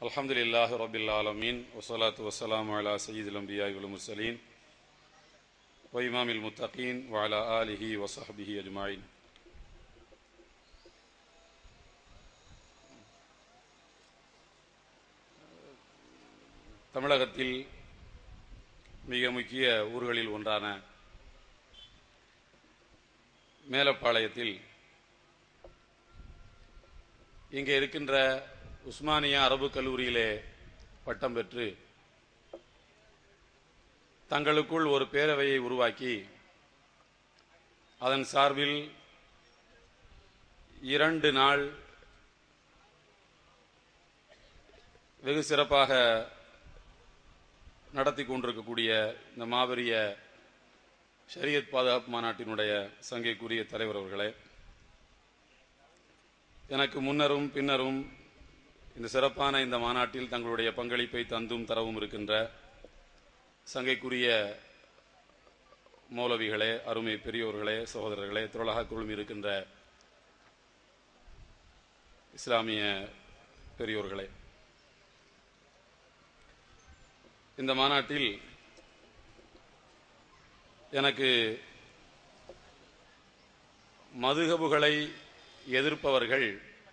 الحمد لله رب العالمين والصلاة والسلام على سيد الأنبياء والمرسلين وإمام المتقين وعلى آله وصحبه أجمعين தமிழகத்தில் மிக முக்கிய ஊர்களில் ஒன்றான மேலப்பாளையத்தில் இங்கே இருக்கின்ற உஸ்மானியா அரபு கல்லூரியிலே பட்டம் பெற்று தங்களுக்குள் ஒரு பேரவையை உருவாக்கி அதன் சார்பில் இரண்டு நாள் வெகு சிறப்பாக நடத்தி கொண்டிருக்கக்கூடிய இந்த மாபெரிய ஷரியத் பாதுகாப்பு மாநாட்டினுடைய சங்கைக்குரிய தலைவர் அவர்களே எனக்கு முன்னரும் பின்னரும் இந்த சிறப்பான இந்த மாநாட்டில் தங்களுடைய பங்களிப்பை தந்தும் தரவும் இருக்கின்ற சங்கைக்குரிய மௌலவிகளே அருமை பெரியோர்களே சகோதரர்களே திரளாக குழுமி இருக்கின்ற இஸ்லாமிய பெரியோர்களே இந்த மாநாட்டில் எனக்கு மதுகபுகளை எதிர்ப்பவர்கள்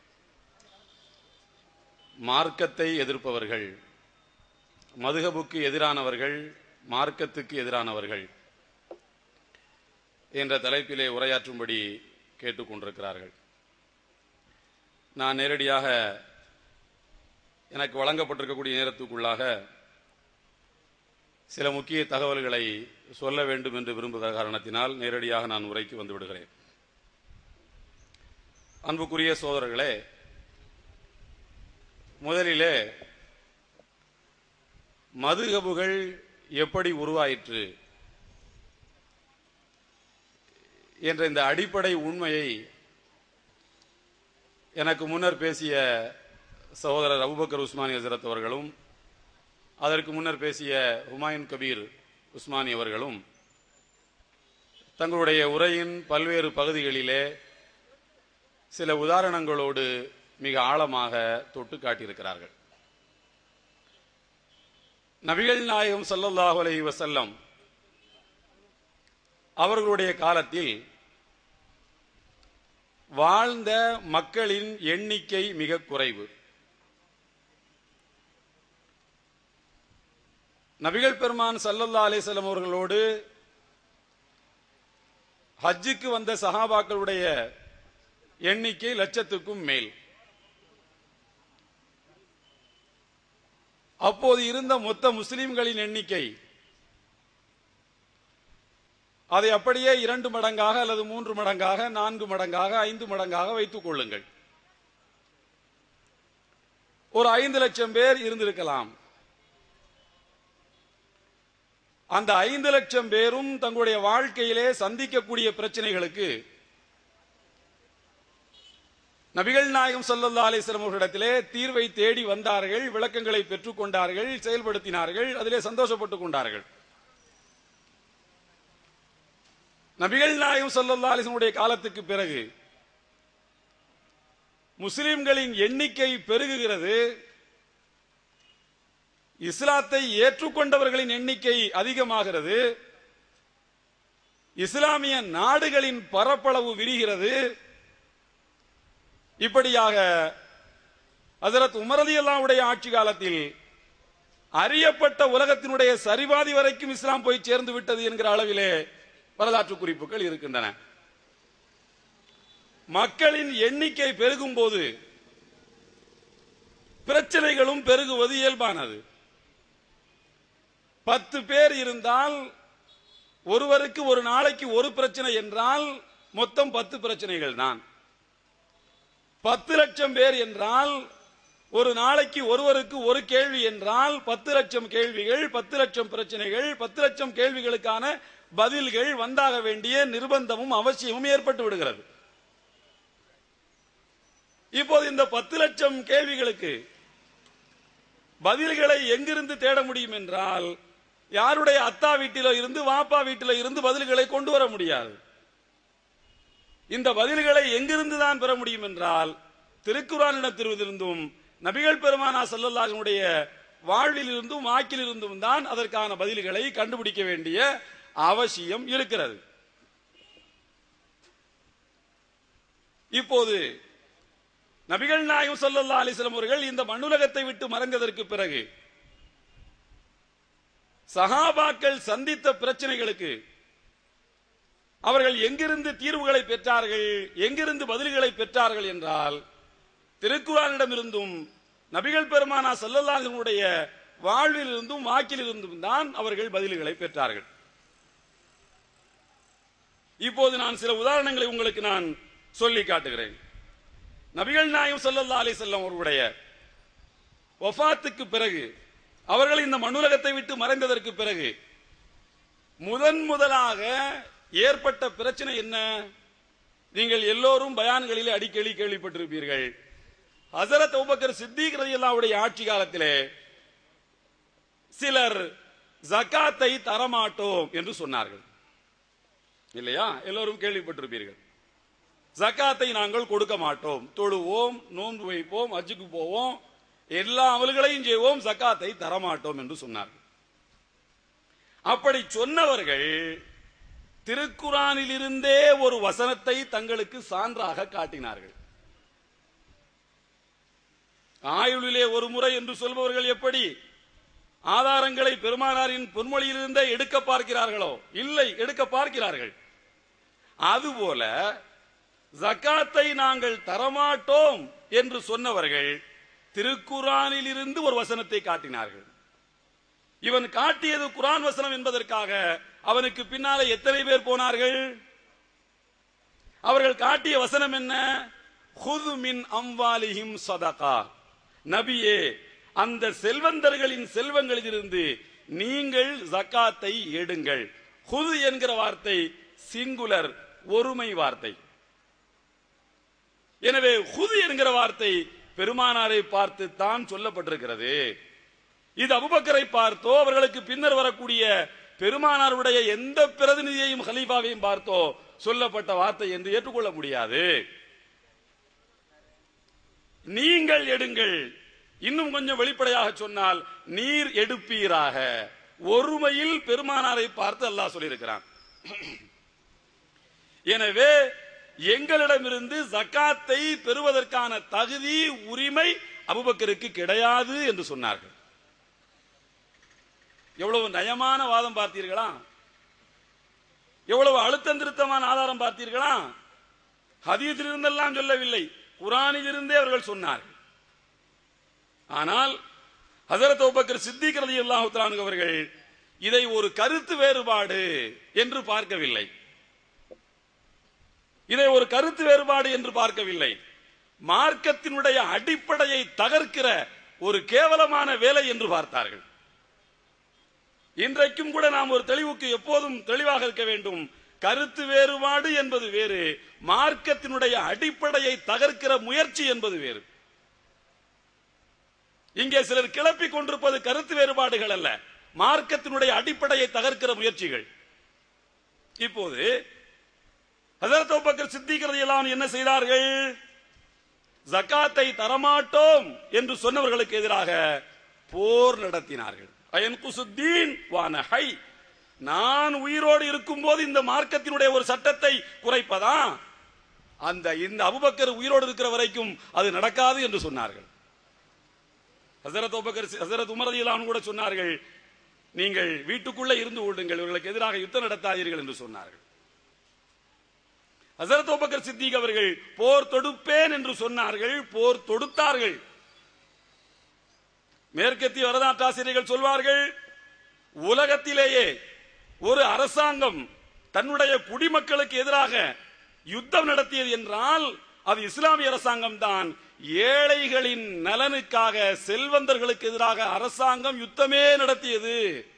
மார்க்கத்தை எதிர்ப்பவர்கள் மதுகபுக்கு எதிரானவர்கள் மார்க்கத்துக்கு எதிரானவர்கள் என்ற தலைப்பிலே உரையாற்றும்படி கேட்டுக்கொண்டிருக்கிறார்கள் நான் நேரடியாக எனக்கு வழங்கப்பட்டிருக்கக்கூடிய நேரத்துக்குள்ளாக சில முக்கிய தகவல்களை சொல்ல வேண்டும் என்று விரும்புகிற காரணத்தினால் நேரடியாக நான் உரைக்கு வந்து விடுகிறேன் அன்புக்குரிய சோதரர்களே முதலிலே மதுகபுகள் எப்படி உருவாயிற்று என்ற இந்த அடிப்படை உண்மையை எனக்கு முன்னர் பேசிய சகோதரர் அபுபக்கர் உஸ்மானி ஹசரத் அவர்களும் அதற்கு முன்னர் பேசிய ஹுமாயூன் கபீர் உஸ்மானி அவர்களும் தங்களுடைய உரையின் பல்வேறு பகுதிகளிலே சில உதாரணங்களோடு மிக ஆழமாக தொட்டு காட்டியிருக்கிறார்கள் நபிகள் நாயகம் சல்லல்லாஹு அலைஹி வசல்லம் அவர்களுடைய காலத்தில் வாழ்ந்த மக்களின் எண்ணிக்கை மிக குறைவு நபிகள் பெருமான் சல்லல்லா அலிசல்லம் அவர்களோடு ஹஜ்ஜுக்கு வந்த சஹாபாக்களுடைய எண்ணிக்கை லட்சத்துக்கும் மேல் அப்போது இருந்த மொத்த முஸ்லிம்களின் எண்ணிக்கை அதை அப்படியே இரண்டு மடங்காக அல்லது மூன்று மடங்காக நான்கு மடங்காக ஐந்து மடங்காக வைத்துக் கொள்ளுங்கள் ஒரு ஐந்து லட்சம் பேர் இருந்திருக்கலாம் அந்த ஐந்து லட்சம் பேரும் தங்களுடைய வாழ்க்கையிலே சந்திக்கக்கூடிய பிரச்சனைகளுக்கு நபிகள் நாயகம் சல்லல்லா அலிஸ்லாம் அவர்களிடத்திலே தீர்வை தேடி வந்தார்கள் விளக்கங்களை பெற்றுக் கொண்டார்கள் செயல்படுத்தினார்கள் அதிலே சந்தோஷப்பட்டுக் கொண்டார்கள் நபிகள் நாயகம் சல்லல்லா அலிஸ்லமுடைய காலத்துக்கு பிறகு முஸ்லிம்களின் எண்ணிக்கை பெருகுகிறது இஸ்லாத்தை ஏற்றுக்கொண்டவர்களின் எண்ணிக்கை அதிகமாகிறது இஸ்லாமிய நாடுகளின் பரப்பளவு விரிகிறது இப்படியாக ஹசரத் உமரதி அல்லாவுடைய ஆட்சி காலத்தில் அறியப்பட்ட உலகத்தினுடைய சரிபாதி வரைக்கும் இஸ்லாம் போய் சேர்ந்து விட்டது என்கிற அளவிலே வரலாற்று குறிப்புகள் இருக்கின்றன மக்களின் எண்ணிக்கை பெருகும் போது பிரச்சனைகளும் பெருகுவது இயல்பானது பத்து பேர் இருந்தால் ஒருவருக்கு ஒரு நாளைக்கு ஒரு பிரச்சனை என்றால் மொத்தம் பத்து பிரச்சனைகள் தான் பத்து லட்சம் பேர் என்றால் ஒரு நாளைக்கு ஒருவருக்கு ஒரு கேள்வி என்றால் பத்து லட்சம் கேள்விகள் பத்து லட்சம் பிரச்சனைகள் பத்து லட்சம் கேள்விகளுக்கான பதில்கள் வந்தாக வேண்டிய நிர்பந்தமும் அவசியமும் ஏற்பட்டு விடுகிறது இப்போது இந்த பத்து லட்சம் கேள்விகளுக்கு பதில்களை எங்கிருந்து தேட முடியும் என்றால் யாருடைய அத்தா வீட்டிலோ இருந்து வாப்பா வீட்டிலோ இருந்து பதில்களை கொண்டு வர முடியாது இந்த பதில்களை எங்கிருந்து தான் பெற முடியும் என்றால் திருக்குறானிடத்திலிருந்தும் நபிகள் பெருமானா சல்லல்லாஹுடைய வாழ்வில் இருந்தும் வாக்கில் இருந்தும் தான் அதற்கான பதில்களை கண்டுபிடிக்க வேண்டிய அவசியம் இருக்கிறது இப்போது நபிகள் நாயகம் ஸல்லல்லாஹு அலைஹி வஸல்லம் அவர்கள் இந்த மண்ணுலகத்தை விட்டு மறைந்ததற்கு பிறகு சஹாபாக்கள் சந்தித்த பிரச்சனைகளுக்கு அவர்கள் எங்கிருந்து தீர்வுகளை பெற்றார்கள் எங்கிருந்து பதில்களை பெற்றார்கள் என்றால் திருக்குறானிடமிருந்தும் நபிகள் பெருமானா சல்லல்லாஹுடைய வாழ்வில் இருந்தும் வாக்கில் இருந்தும் தான் அவர்கள் பதில்களை பெற்றார்கள் இப்போது நான் சில உதாரணங்களை உங்களுக்கு நான் சொல்லி காட்டுகிறேன் நபிகள் நாயகம் ஸல்லல்லாஹு அலைஹி வஸல்லம் அவர்களுடைய வஃபாத்துக்கு பிறகு அவர்கள் இந்த மண்ணுலகத்தை விட்டு மறைந்ததற்கு பிறகு முதன் முதலாக ஏற்பட்ட பிரச்சனை என்ன நீங்கள் எல்லோரும் பயான்களிலே அடிக்கடி கேள்விப்பட்டிருப்பீர்கள் ஹசரத் அபூபக்கர் சித்திக் ரலியல்லாஹுடைய ஆட்சி காலத்திலே சிலர் ஜகாத்தை தரமாட்டோம் என்று சொன்னார்கள் இல்லையா எல்லோரும் கேள்விப்பட்டிருப்பீர்கள் ஜகாத்தை நாங்கள் கொடுக்க மாட்டோம் தொழுவோம் நோன்பு வைப்போம் அஜுக்கு போவோம் எல்லா அமல்களையும் செய்வோம் ஜக்காத்தை தரமாட்டோம் என்று சொன்னார்கள் அப்படி சொன்னவர்கள் திருக்குறானில் இருந்தே ஒரு வசனத்தை தங்களுக்கு சான்றாக காட்டினார்கள் ஆயுளிலே ஒரு முறை என்று சொல்பவர்கள் எப்படி ஆதாரங்களை பெருமானாரின் பொன்மொழியிலிருந்தே எடுக்க பார்க்கிறார்களோ இல்லை எடுக்க பார்க்கிறார்கள் அதுபோல ஜக்காத்தை நாங்கள் தரமாட்டோம் என்று சொன்னவர்கள் திருக்குறானில் இருந்து ஒரு வசனத்தை காட்டினார்கள் இவன் காட்டியது குரான் வசனம் என்பதற்காக அவனுக்கு பின்னாலே எத்தனை பேர் போனார்கள் அவர்கள் காட்டிய வசனம் என்ன ஹுது மின் அம்வாலிஹிம் சதகா நபியே அந்த செல்வந்தர்களின் செல்வங்களிலிருந்து நீங்கள் ஜக்காத்தை எடுங்கள் ஹுது என்கிற வார்த்தை சிங்குலர் ஒருமை வார்த்தை எனவே ஹுது என்கிற வார்த்தை பெருமானாரை பார்த்து தான் சொல்லப்பட்டிருக்கிறது இது அபுபக்கரை பார்த்தோ அவர்களுக்கு பின்னர் வரக்கூடிய பெருமானாருடைய எந்த பிரதிநிதியையும் ஹலீஃபாவையும் பார்த்தோ சொல்லப்பட்ட வார்த்தை என்று ஏற்றுக்கொள்ள முடியாது நீங்கள் எடுங்கள் இன்னும் கொஞ்சம் வெளிப்படையாக சொன்னால் நீர் எடுப்பீராக ஒருமையில் பெருமானாரை பார்த்து அல்லாஹ் சொல்லியிருக்கிறான் எனவே எங்களிடமிருந்து ஜக்காத்தை பெறுவதற்கான தகுதி உரிமை அபுபக்கருக்கு கிடையாது என்று சொன்னார்கள் எவ்வளவு நயமான வாதம் பார்த்தீர்களா எவ்வளவு அழுத்தம் திருத்தமான ஆதாரம் பார்த்தீர்களா ஹதீஸில் இருந்தெல்லாம் சொல்லவில்லை குரானில் இருந்தே அவர்கள் சொன்னார்கள் ஆனால் ஹசரத் அபூபக்கர் சித்திக் ரலியல்லாஹு தஆலா அவர்கள் இதை ஒரு கருத்து வேறுபாடு என்று பார்க்கவில்லை இதை ஒரு கருத்து வேறுபாடு என்று பார்க்கவில்லை மார்க்கத்தினுடைய அடிப்படையை தகர்க்கிற ஒரு கேவலமான வேலை என்று பார்த்தார்கள் இன்றைக்கும் கூட நாம் ஒரு தெளிவுக்கு எப்போதும் தெளிவாக இருக்க வேண்டும் கருத்து வேறுபாடு என்பது வேறு மார்க்கத்தினுடைய அடிப்படையை தகர்க்கிற முயற்சி என்பது வேறு இங்கே சிலர் கிளப்பிக் கொண்டிருப்பது கருத்து வேறுபாடுகள் அல்ல மார்க்கத்தினுடைய அடிப்படையை தகர்க்கிற முயற்சிகள் இப்போது ஹசரத் அபூபக்கர் சித்திக் ரலியல்லாஹு என்ன செய்தார்கள் ஜகாத்தை தரமாட்டோம் என்று சொன்னவர்களுக்கு எதிராக போர் நடத்தினார்கள் அயன்குசுத்தீன் வானஹை நான் உயிரோடு இருக்கும்போது இந்த மார்க்கத்தினுடைய ஒரு சட்டத்தை குறைப்பதா அந்த இந்த அபுபக்கர் உயிரோடு இருக்கிற வரைக்கும் அது நடக்காது என்று சொன்னார்கள் ஹசரத் அபுபக்கர் ஹசரத் உமர் ரலியல்லாஹு கூட சொன்னார்கள் நீங்கள் வீட்டுக்குள்ளே இருந்து கொள்ளுங்கள் இவர்களுக்கு எதிராக யுத்தம் நடத்தாதீர்கள் என்று சொன்னார்கள் ஹசரத் அபூபக்கர் சித்திக் அவர்கள் போர் தொடுப்பேன் என்று சொன்னார்கள் போர் தொடுத்தார்கள் மேற்கத்திய வரலாற்றாசிரியர்கள் சொல்வார்கள் உலகத்திலேயே ஒரு அரசாங்கம் தன்னுடைய குடிமக்களுக்கு எதிராக யுத்தம் நடத்தியது என்றால் அது இஸ்லாமிய அரசாங்கம் தான் ஏழைகளின் நலனுக்காக செல்வந்தர்களுக்கு எதிராக அரசாங்கம் யுத்தமே நடத்தியது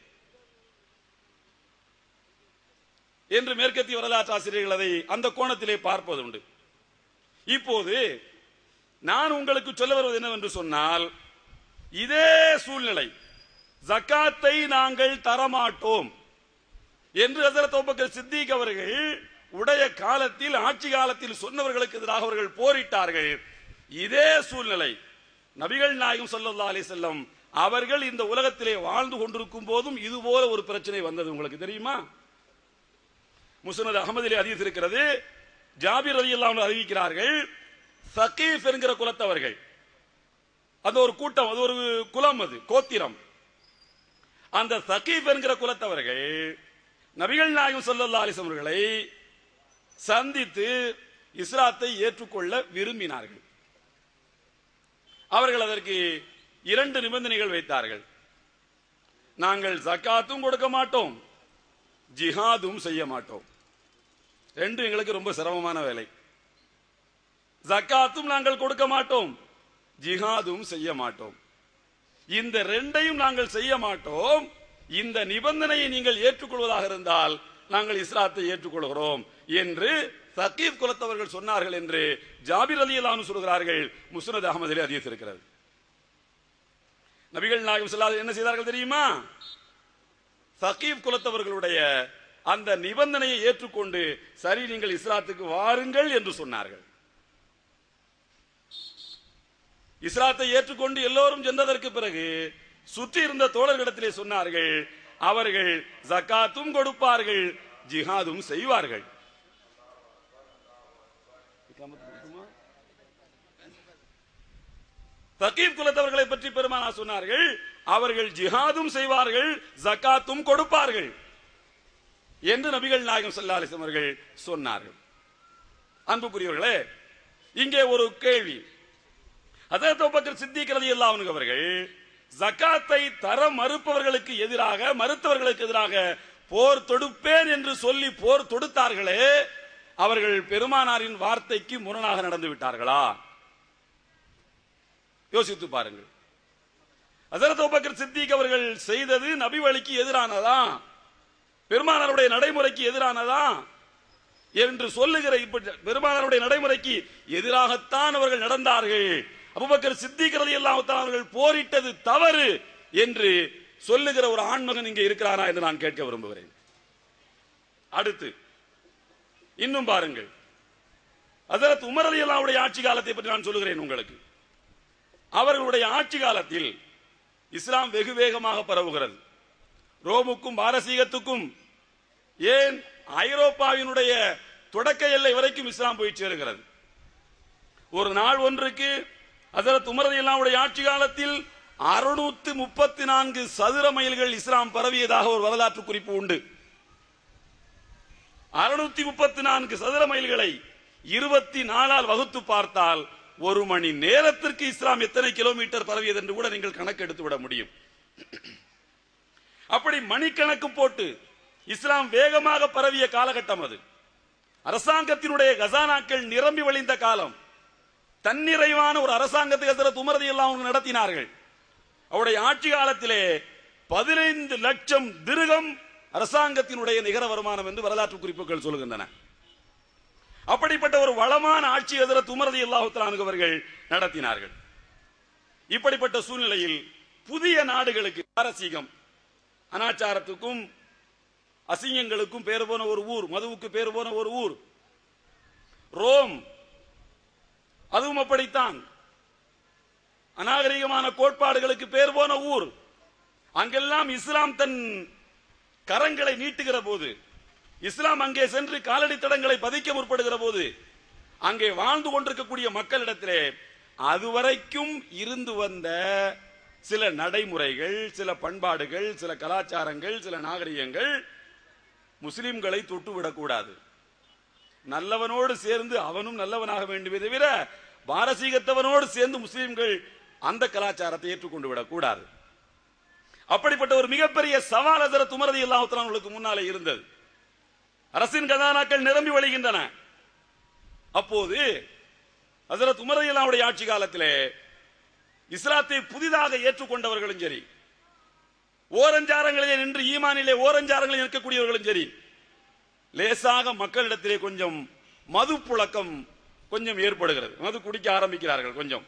என்று மேற்கத்திய வரலாற்று ஆசிரியர்கள் அதை அந்த கோணத்திலே பார்ப்பது உண்டு இப்போது நான் உங்களுக்கு சொல்ல வருவது என்னவென்று சொன்னால் இதே சூழ்நிலை ஜக்காத்தை நாங்கள் தரமாட்டோம் என்று ஹசரத் அபூபக்கர் சித்திக் அவர்கள் உடைய காலத்தில் ஆட்சி காலத்தில் சொன்னவர்களுக்கு எதிராக அவர்கள் போரிட்டார்கள் இதே சூழ்நிலை நபிகள் நாயகம் ஸல்லல்லாஹு அலைஹி வஸல்லம் அவர்கள் இந்த உலகத்திலே வாழ்ந்து கொண்டிருக்கும் போதும் இது போல ஒரு பிரச்சனை வந்தது உங்களுக்கு தெரியுமா முஸ்னத் அகமதிலே ஹதீஸ் இருக்கிறது ஜாபிர் ரலியல்லாஹு அன்ஹு அறிவிக்கிறார்கள் சகீஃப் என்கிற குலத்தவர்கள் அது ஒரு கூட்டம் அது ஒரு குலம் அது கோத்திரம் அந்த சகீப் என்கிற குலத்தவர்கள் நபிகள் நாயகம் ஸல்லல்லாஹு அலைஹி வஸல்லம் அவர்களை சந்தித்து இஸ்லாத்தை ஏற்றுக்கொள்ள விரும்பினார்கள் அவர்கள் அதற்கு இரண்டு நிபந்தனைகள் வைத்தார்கள் நாங்கள் ஜக்காத்தும் கொடுக்க மாட்டோம் ஜிஹாதும் செய்ய மாட்டோம் ரெண்டும் எங்களுக்கு ரொம்ப சிரமமான வேலை ஜக்காத்தும் நாங்கள் கொடுக்க மாட்டோம் ஜிஹாதும் செய்ய மாட்டோம் இந்த ரெண்டையும் நாங்கள் செய்ய மாட்டோம் இந்த நிபந்தனையை நீங்கள் ஏற்றுக்கொள்வதாக இருந்தால் நாங்கள் இஸ்லாத்தை ஏற்றுக்கொள்கிறோம் என்று சக்கீப் குலத்தவர்கள் சொன்னார்கள் என்று ஜாபிர் அலி அல்லாஹ் சொல்கிறார்கள் முஸ்னத் அகமதிலே அதிகத் இருக்கிறது நபிகள் நாயகம் சொல்லாத என்ன செய்தார்கள் தெரியுமா சக்கீப் குலத்தவர்களுடைய அந்த நிபந்தனையை ஏற்றுக்கொண்டு சரி நீங்கள் இஸ்லாத்துக்கு வாருங்கள் என்று சொன்னார்கள் இஸ்லாத்தை ஏற்றுக்கொண்டு எல்லோரும் சென்றதற்கு பிறகு சுற்றி இருந்த தோழர்களிடத்திலே சொன்னார்கள் அவர்கள் ஜக்காத்தும் கொடுப்பார்கள் ஜிஹாதும் செய்வார்கள் தகீப் குலத்தவர்களை பற்றி பெருமானா சொன்னார்கள் அவர்கள் ஜிஹாதும் செய்வார்கள் ஜக்காத்தும் கொடுப்பார்கள் என்று நபிகள் நாயகம் ஸல்லல்லாஹு அலைஹி அவர்கள் சொன்னார்கள் அன்புக்குரியவர்களே இங்கே ஒரு கேள்வி அதற்கு பக்கர் சித்திக்கிறது எல்லாம் அவர்கள் ஜக்காத்தை தர மறுப்பவர்களுக்கு எதிராக மறுத்தவர்களுக்கு எதிராக போர் தொடுப்பேன் என்று சொல்லி போர் தொடுத்தார்களே அவர்கள் பெருமானாரின் வார்த்தைக்கு முரணாக நடந்து விட்டார்களா யோசித்து பாருங்கள் அதற்கு பக்கர் சித்திக் அவர்கள் செய்தது நபி வழிக்கு எதிரானதா பெருமானாருடைய நடைமுறைக்கு எதிரானதா என்று சொல்லுகிற இப்ப பெருமானாருடைய நடைமுறைக்கு எதிராகத்தான் அவர்கள் நடந்தார்கள் அபுபக்கர் சித்திக்கிறது எல்லாம் அவர்கள் போரிட்டது தவறு என்று சொல்லுகிற ஒரு ஆண்மகன் இங்கே இருக்கிறாரா என்று நான் கேட்க விரும்புகிறேன் அடுத்து இன்னும் பாருங்கள் அதற்கு உமர் அலி அல்லாவுடைய ஆட்சி காலத்தை பற்றி நான் சொல்லுகிறேன் உங்களுக்கு அவர்களுடைய ஆட்சி காலத்தில் இஸ்லாம் வெகு வேகமாக பரவுகிறது ரோமுக்கும் பாரசீகத்துக்கும் ஏன் ஐரோப்பாவினுடைய தொடக்க எல்லை வரைக்கும் இஸ்லாம் போய் சேருகிறது ஒரு நாள் ஒன்றுக்கு அதரத் உமரது இல்லாவுடைய ஆட்சி காலத்தில் அறுநூத்து முப்பத்தி நான்கு சதுர மைல்கள் இஸ்லாம் பரவியதாக ஒரு வரலாற்று குறிப்பு உண்டு அறுநூத்தி முப்பத்தி நான்கு சதுர மைல்களை இருபத்தி நாலால் வகுத்து பார்த்தால் ஒரு மணி நேரத்திற்கு இஸ்லாம் எத்தனை கிலோமீட்டர் பரவியது என்று கூட நீங்கள் கணக்கெடுத்து விட முடியும் அப்படி மணிக்கணக்கு போட்டு இஸ்லாம் வேகமாக பரவிய காலகட்டம் அது அரசாங்கத்தினுடைய கசானாக்கள் நிரம்பி வழிந்த காலம் தன்னிறைவான ஒரு அரசாங்கத்தை ஹசரத் உமரதி எல்லாம் அவங்க நடத்தினார்கள் அவருடைய ஆட்சி காலத்திலே பதினைந்து லட்சம் திருகம் அரசாங்கத்தினுடைய நிகர வருமானம் என்று வரலாற்று குறிப்புகள் சொல்கின்றன அப்படிப்பட்ட ஒரு வளமான ஆட்சி ஹசரத் உமரதி அல்லாஹு அவர்கள் நடத்தினார்கள் இப்படிப்பட்ட சூழ்நிலையில் புதிய நாடுகளுக்கு பாரசீகம் அனாச்சாரத்துக்கும் அசிங்கங்களுக்கும் பேர் போன ஒரு ஊர் மதுவுக்கு பேர் போன ஒரு ஊர் ரோம் அதுவும் அப்படித்தான் அநாகரிகமான கோட்பாடுகளுக்கு பேர் போன ஊர் அங்கெல்லாம் இஸ்லாம் தன் கரங்களை நீட்டுகிற போது இஸ்லாம் அங்கே சென்று காலடி தடங்களை பதிக்க முற்படுகிற போது அங்கே வாழ்ந்து கொண்டிருக்கக்கூடிய மக்களிடத்திலே அதுவரைக்கும் இருந்து வந்த சில நடைமுறைகள் சில பண்பாடுகள் சில கலாச்சாரங்கள் சில நாகரிகங்கள் முஸ்லிம்களை தொட்டுவிடக்கூடாது நல்லவனோடு சேர்ந்து அவனும் நல்லவனாக வேண்டுமே தவிர பாரசீகத்தவனோடு சேர்ந்து முஸ்லிம்கள் அந்த கலாச்சாரத்தை ஏற்றுக்கொண்டு விடக்கூடாது அப்படிப்பட்ட ஒரு மிகப்பெரிய சவால் அதர துமரதி அல்லாஹுத்தலான்களுக்கு முன்னாலே இருந்தது அரசின் கதானாக்கள் நிரம்பி வழிகின்றன அப்போது ஹசரத் உமர் அல்லாவுடைய ஆட்சி காலத்திலே இஸ்லாத்தை புதிதாக ஏற்றுக்கொண்டவர்களும் சரி ஓரஞ்சாரங்களிலே நின்று ஈமானிலே ஓரஞ்சாரங்களில் இருக்கக்கூடியவர்களும் சரி லேசாக மக்களிடத்திலே கொஞ்சம் மது புழக்கம் கொஞ்சம் ஏற்படுகிறது மது குடிக்க ஆரம்பிக்கிறார்கள் கொஞ்சம்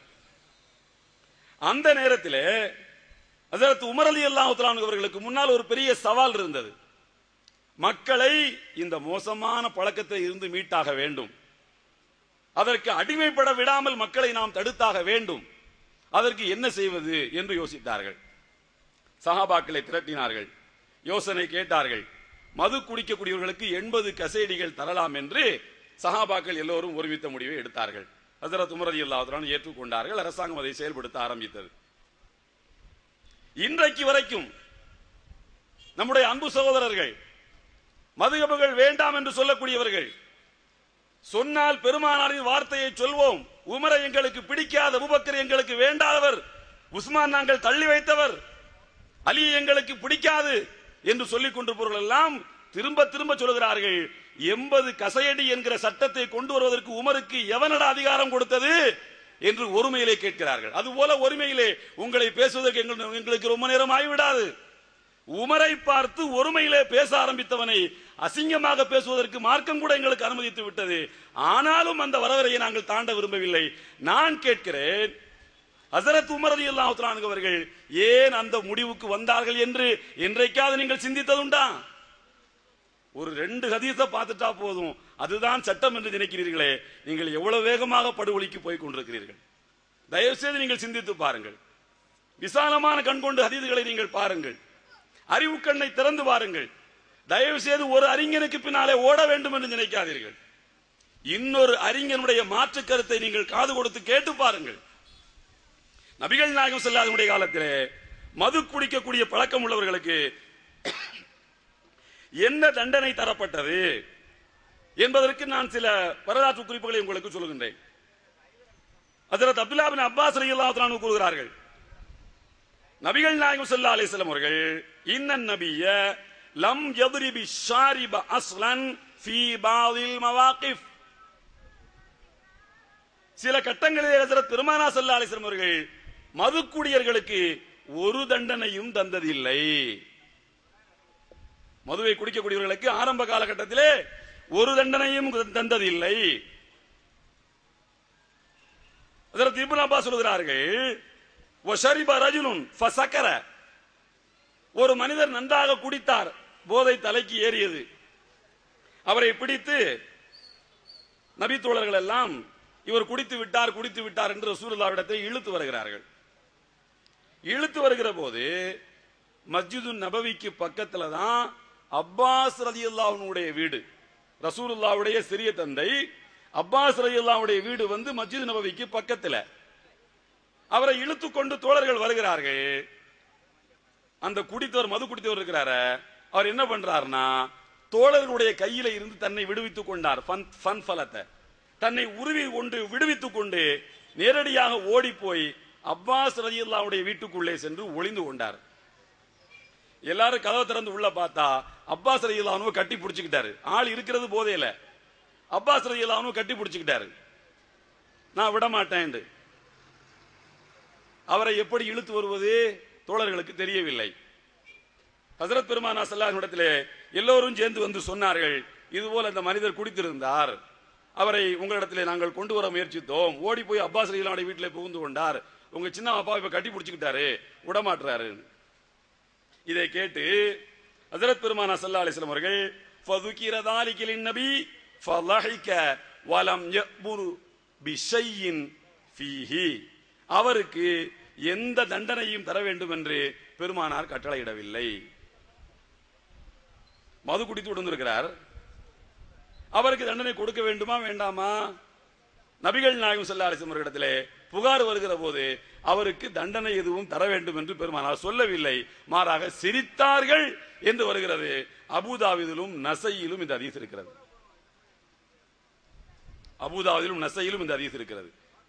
அந்த நேரத்திலே ஹசரத் உமர் அலி அல்லாஹ் அவர்களுக்கு முன்னால் ஒரு பெரிய சவால் இருந்தது மக்களை இந்த மோசமான பழக்கத்தில் இருந்து மீட்டாக வேண்டும் அதற்கு அடிமைப்பட விடாமல் மக்களை நாம் தடுத்தாக வேண்டும் அதற்கு என்ன செய்வது என்று யோசித்தார்கள் சஹாபாக்களை திரட்டினார்கள் யோசனை கேட்டார்கள் மது குடிக்கக்கூடியவர்களுக்கு எண்பது கசேடிகள் தரலாம் என்று சஹாபாக்கள் எல்லோரும் ஒருமித்த முடிவை எடுத்தார்கள் ஹசரத் உமர் அல்லாஹ் ஏற்றுக்கொண்டார்கள் அரசாங்கம் அதை செயல்படுத்த ஆரம்பித்தது இன்றைக்கு வரைக்கும் நம்முடைய அன்பு சகோதரர்கள் மதுகபுகள் வேண்டாம் என்று சொல்லக்கூடியவர்கள் சொன்னால் பெருமானாரின் வார்த்தையை சொல்வோம் உமரை எங்களுக்கு பிடிக்காத அபூபக்கர் எங்களுக்கு வேண்டாதவர் உஸ்மான் நாங்கள் தள்ளி வைத்தவர் அலி எங்களுக்கு பிடிக்காது என்று சொல்லிக் கொண்டிருப்பவர்கள் எல்லாம் திரும்ப திரும்ப சொல்கிறார்கள் எண்பது கசையடி என்கிற சட்டத்தை கொண்டு வருவதற்கு உமருக்கு எவனடா அதிகாரம் கொடுத்தது என்று ஒருமையிலே கேட்கிறார்கள் அதுபோல ஒருமையிலே உங்களை பேசுவதற்கு எங்கள்- எங்களுக்கு ரொம்ப நேரம் ஆகிவிடாது உமரை பார்த்து ஒருமையிலே பேச ஆரம்பித்தவனை அசிங்கமாக பேசுவதற்கு மார்க்கம் கூட எங்களுக்கு அனுமதித்து விட்டது ஆனாலும் அந்த வரவரையை நாங்கள் தாண்ட விரும்பவில்லை நான் கேட்கிறேன் ஹசரத் உமர் அலி அல்லாஹ் அவர்கள் ஏன் அந்த முடிவுக்கு வந்தார்கள் என்று என்றைக்காவது நீங்கள் சிந்தித்ததுண்டா ஒரு ரெண்டு ஹதீஸ பார்த்துட்டா போதும் அதுதான் சட்டம் என்று நினைக்கிறீர்களே நீங்கள் எவ்வளவு வேகமாக படுகொலிக்கு போய் கொண்டிருக்கிறீர்கள் தயவு செய்து நீங்கள் சிந்தித்து பாருங்கள் விசாலமான கண் கொண்டு ஹதீதுகளை நீங்கள் பாருங்கள் அறிவு கண்ணை திறந்து பாருங்கள் தயவு செய்து ஒரு அறிஞனுக்கு பின்னாலே ஓட வேண்டும் என்று நினைக்காதீர்கள் இன்னொரு அறிஞனுடைய மாற்று கருத்தை நீங்கள் காது கொடுத்து கேட்டு பாருங்கள் நபிகள் நாயகம் செல்லாதனுடைய காலத்திலே மது குடிக்கக்கூடிய பழக்கம் உள்ளவர்களுக்கு என்ன தண்டனை தரப்பட்டது என்பதற்கு நான் சில வரலாற்று குறிப்புகளை உங்களுக்கு சொல்லுகின்றேன் ஹஜரத் அப்துல்லா பின் அப்பாஸ் ரலியல்லாஹு அன்ஹு கூறுகிறார்கள் நபிகள் நாயகம் ஸல்லல்லாஹு அலைஹி வஸல்லம் அவர்கள் இன்னன் நபிய லம் யத்ரிபி ஷாரிப அஸ்லன் ஃபீ பாதில் மவாகிஃப் சில கட்டங்களிலே ஹஜரத் பெருமானா ஸல்லல்லாஹு அலைஹி வஸல்லம் அவர்கள் மதுக்குடியர்களுக்கு ஒரு தண்டனையும் தந்ததில்லை மதுவை குடிக்கக்கூடியவர்களுக்கு ஆரம்ப காலகட்டத்திலே ஒரு தண்டனையும் தந்ததில்லை அதற்கு இப்னு அப்பாஸ் சொல்கிறார்கள் வஷரிப ரஜுலுன் ஃபசக்கர ஒரு மனிதர் நன்றாக குடித்தார் போதை தலைக்கு ஏறியது அவரை பிடித்து நபித்தோழர்கள் எல்லாம் இவர் குடித்து விட்டார் குடித்து விட்டார் என்று ரசூலுல்லாவிடத்தை இழுத்து வருகிறார்கள் இழுத்து வருகிற போது மஸ்ஜிது நபவிக்கு பக்கத்துல தான் அப்பாஸ் ரலியல்லாஹுடைய வீடு ரசூலுல்லாவுடைய சிறிய தந்தை அப்பாஸ் ரலியல்லாஹுடைய வீடு வந்து மஸ்ஜிது நபவிக்கு பக்கத்துல அவரை இழுத்து கொண்டு தோழர்கள் வருகிறார்கள் அந்த குடித்தவர் மது குடித்தவர் இருக்கிறார அவர் என்ன பண்றாருன்னா தோழர்களுடைய கையில இருந்து தன்னை விடுவித்துக் கொண்டார் ஃபன் ஃபன் ஃபலத்தை தன்னை உருவி கொண்டு விடுவித்துக் கொண்டு நேரடியாக ஓடி போய் அப்பாஸ் ரலியல்லாஹுடைய வீட்டுக்குள்ளே சென்று ஒளிந்து கொண்டார் எல்லாரும் கதவை திறந்து உள்ள பார்த்தா அப்பாஸ் ரலியல்லாஹு கட்டி பிடிச்சுக்கிட்டாரு ஆள் இருக்கிறது போதையில அப்பாஸ் ரலியல்லாஹு கட்டி பிடிச்சுக்கிட்டாரு நான் விட மாட்டேன் அவரை எப்படி இழுத்து வருவது தோழர்களுக்கு தெரியவில்லை ஹசரத் பெருமானா சல்லாஹ் இடத்திலே எல்லோரும் சேர்ந்து வந்து சொன்னார்கள் இதுபோல அந்த மனிதர் குடித்திருந்தார் அவரை உங்களிடத்திலே நாங்கள் கொண்டு வர முயற்சித்தோம் ஓடி போய் அப்பாஸ் ரலியல்லாஹுடைய வீட்டிலே புகுந்து கொண்டார் உங்க சின்ன அப்பா இப்ப கட்டி பிடிச்சுக்கிட்டாரு விடமாட்டுறாரு இதை கேட்டு ஹசரத் பெருமானா சல்லா அலிஸ்லாம் அவர்கள் ஃபதுகிர தாலிகிலின் நபி ஃபலஹிக வலம் யபுரு பிஷையின் ஃபீஹி அவருக்கு எந்த தண்டனையும் தர வேண்டும் என்று பெருமானார் கட்டளையிடவில்லை மது குடித்து விடுந்திருக்கிறார் அவருக்கு தண்டனை கொடுக்க வேண்டுமா வேண்டாமா நபிகள் நாயகம் ஸல்லல்லாஹு அலைஹி வஸல்லம் இடத்திலே புகார் வருகிற போது அவருக்கு தண்டனை எதுவும் தர வேண்டும் என்று பெருமானார் சொல்லவில்லை மாறாக சிரித்தார்கள் என்று வருகிறது அபுதாபிதிலும் நசையிலும் இந்த அதீஸ் இருக்கிறது அபுதாபிதிலும் நசையிலும் இந்த அதீஸ் இருக்கிறது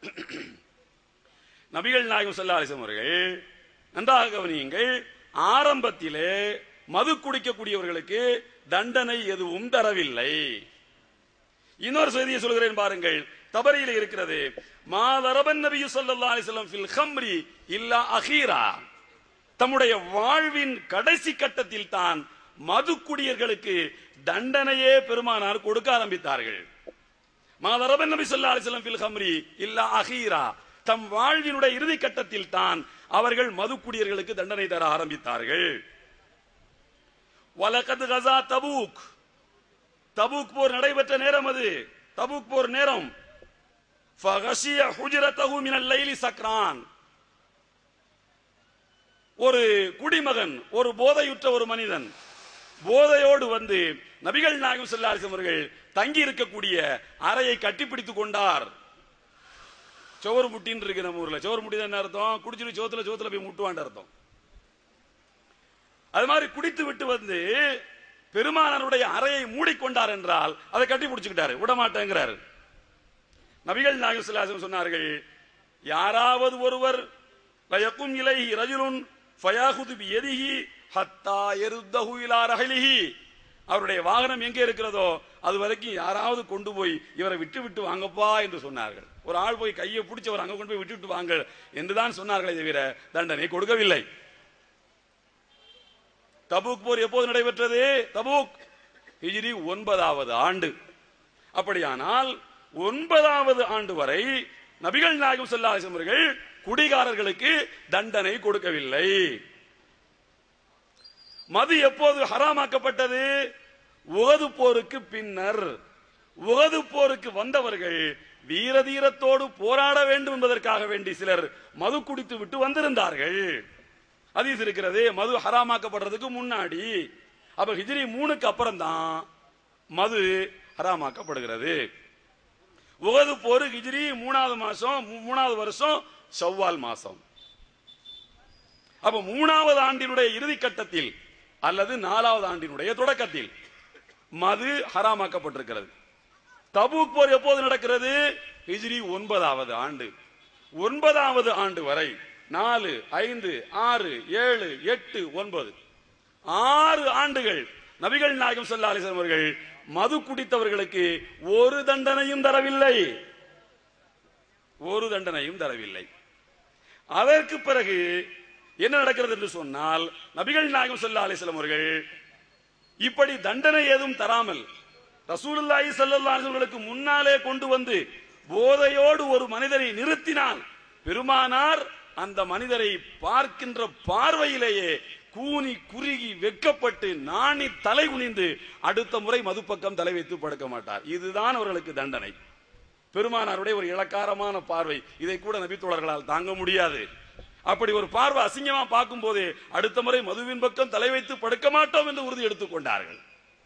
நபிகள் நாயகம் ஸல்லல்லாஹு அலைஹி வஸல்லம் அவர்கள் நன்றாக கவனியுங்கள் ஆரம்பத்திலே மது குடிக்கக்கூடியவர்களுக்கு தண்டனை எதுவும் தரவில்லை இன்னொரு செய்தியை சொல்கிறேன் பாருங்கள் தபரியில இருக்கிறது மாதரபன் நபி ஸல்லல்லாஹு அலைஹி வஸல்லம் ஃபில் ஹம்ரி இல்லா அஹீரா தம்முடைய வாழ்வின் கடைசி கட்டத்தில் தான் மது குடியர்களுக்கு தண்டனையே பெருமானார் கொடுக்க ஆரம்பித்தார்கள் மாதரபன் நபி ஸல்லல்லாஹு அலைஹி வஸல்லம் ஃபில் ஹம்ரி இல்லா அஹீரா தம் வாழ்வினுடைய இறுதி கட்டத்தில் தான் அவர்கள் மது குடியர்களுக்கு தண்டனை தர ஆரம்பித்தார்கள் வலகத் கஸா தபூக் தபூக் போர் நடைபெற்ற நேரம் அது தபூக் போர் நேரம் ஃபகஷிய ஹுஜ்ரதஹு மினல் லைலி சக்ரான் ஒரு குடிமகன் ஒரு போதையுற்ற ஒரு மனிதன் போதையோடு வந்து நபிகள் நாயகம் ஸல்லல்லாஹு அவர்கள் தங்கி இருக்கக்கூடிய அறையை கட்டிப்பிடித்துக் கொண்டார் சோறு முட்டின்னு இருக்கு நம்ம ஊர்ல சோறு முட்டி என்ன அர்த்தம் குடிச்சிட்டு சோத்துல சோத்துல போய் முட்டுவான் அர்த்தம் அது மாதிரி குடித்து விட்டு வந்து பெருமானாருடைய அறையை மூடிக்கொண்டார் என்றால் அதை கட்டி பிடிச்சுக்கிட்டாரு விடமாட்டேங்கிறாரு நபிகள் நாயகம் ஸல்லல்லாஹு அலைஹி வஸல்லம் சொன்னார்கள் யாராவது ஒருவர் லயக்கும் இலைஹி ரஜுலுன் ஃபயாஹுது பியதிஹி ஹத்தா யருத்தஹு இலா ரஹலிஹி அவருடைய வாகனம் எங்கே இருக்கிறதோ அது வரைக்கும் யாராவது கொண்டு போய் இவரை விட்டு விட்டு வாங்கப்பா என்று சொன்னார்கள் ஒரு ஆள் போய் கையை பிடிச்சி அவர் அங்க கொண்டு போய் விட்டு விட்டு வாங்க என்றுதான் சொன்னார்களே தவிர தண்டனை கொடுக்கவில்லை தபூக் போர் எப்போது நடைபெற்றது தபூக் ஹிஜ்ரி ஒன்பதாவது ஆண்டு அப்படியானால் ஒன்பதாவது ஆண்டு வரை நபிகள் நாயகம் ஸல்லல்லாஹு அலைஹி அவர்கள் குடிகாரர்களுக்கு தண்டனை கொடுக்கவில்லை மது எப்போது ஹராமாக்கப்பட்டது உகது போருக்கு பின்னர் உகது போருக்கு வந்தவர்கள் வீரதீரத்தோடு போராட வேண்டும் என்பதற்காக வேண்டி சிலர் மது குடித்து விட்டு வந்திருந்தார்கள் ஹதீஸ் இருக்கிறது மது ஹராமாக்கப்படுறதுக்கு முன்னாடி அப்ப ஹிஜ்ரி மூணுக்கு அப்புறம் தான் மது ஹராமாக்கப்படுகிறது உகது போர் ஹிஜ்ரி மூணாவது மாசம் மூ- மூணாவது வருஷம் ஷவ்வால் மாசம் அப்ப மூணாவது ஆண்டினுடைய இறுதி கட்டத்தில் அல்லது நாலாவது ஆண்டினுடைய தொடக்கத்தில் மது ஹராமாக்கப்பட்டிருக்கிறது தபூக் போர் எப்போது நடக்கிறது ஹிஜ்ரி ஒன்பதாவது ஆண்டு ஒன்பதாவது ஆண்டு வரை நாலு ஐந்து ஆறு ஏழு எட்டு ஒன்பது ஆறு ஆண்டுகள் நபிகள் நாயகம் ஸல்லல்லாஹு அலைஹி வஸல்லம் அவர்கள் மது குடித்தவர்களுக்கு ஒரு தண்டனையும் தரவில்லை ஒரு தண்டனையும் தரவில்லை அதற்கு பிறகு என்ன நடக்கிறது என்று சொன்னால் நபிகள் நாயகம் ஸல்லல்லாஹு அலைஹி வஸல்லம் அவர்கள் இப்படி தண்டனை ஏதும் தராமல் ரசூலுல்லாஹி ஸல்லல்லாஹு அலைஹி வஸல்லுக்கு முன்னாலே கொண்டு வந்து போதையோடு ஒரு மனிதரை நிறுத்தினால் பெருமானார் அந்த மனிதரை பார்க்கின்ற பார்வையிலேயே கூனி குறுகி வெட்கப்பட்டு நாணி தலை குனிந்து அடுத்த முறை மதுப்பக்கம் தலை வைத்து படுக்க மாட்டார் இதுதான் அவர்களுக்கு தண்டனை பெருமானாருடைய ஒரு இளக்காரமான பார்வை இதை கூட நபித்தோழர்களால் தாங்க முடியாது அப்படி ஒரு பார்வை அசிங்கமா பார்க்கும் போது அடுத்த முறை மதுவின் பக்கம் தலை வைத்து படுக்க மாட்டோம் என்று உறுதி எடுத்துக் கொண்டார்கள்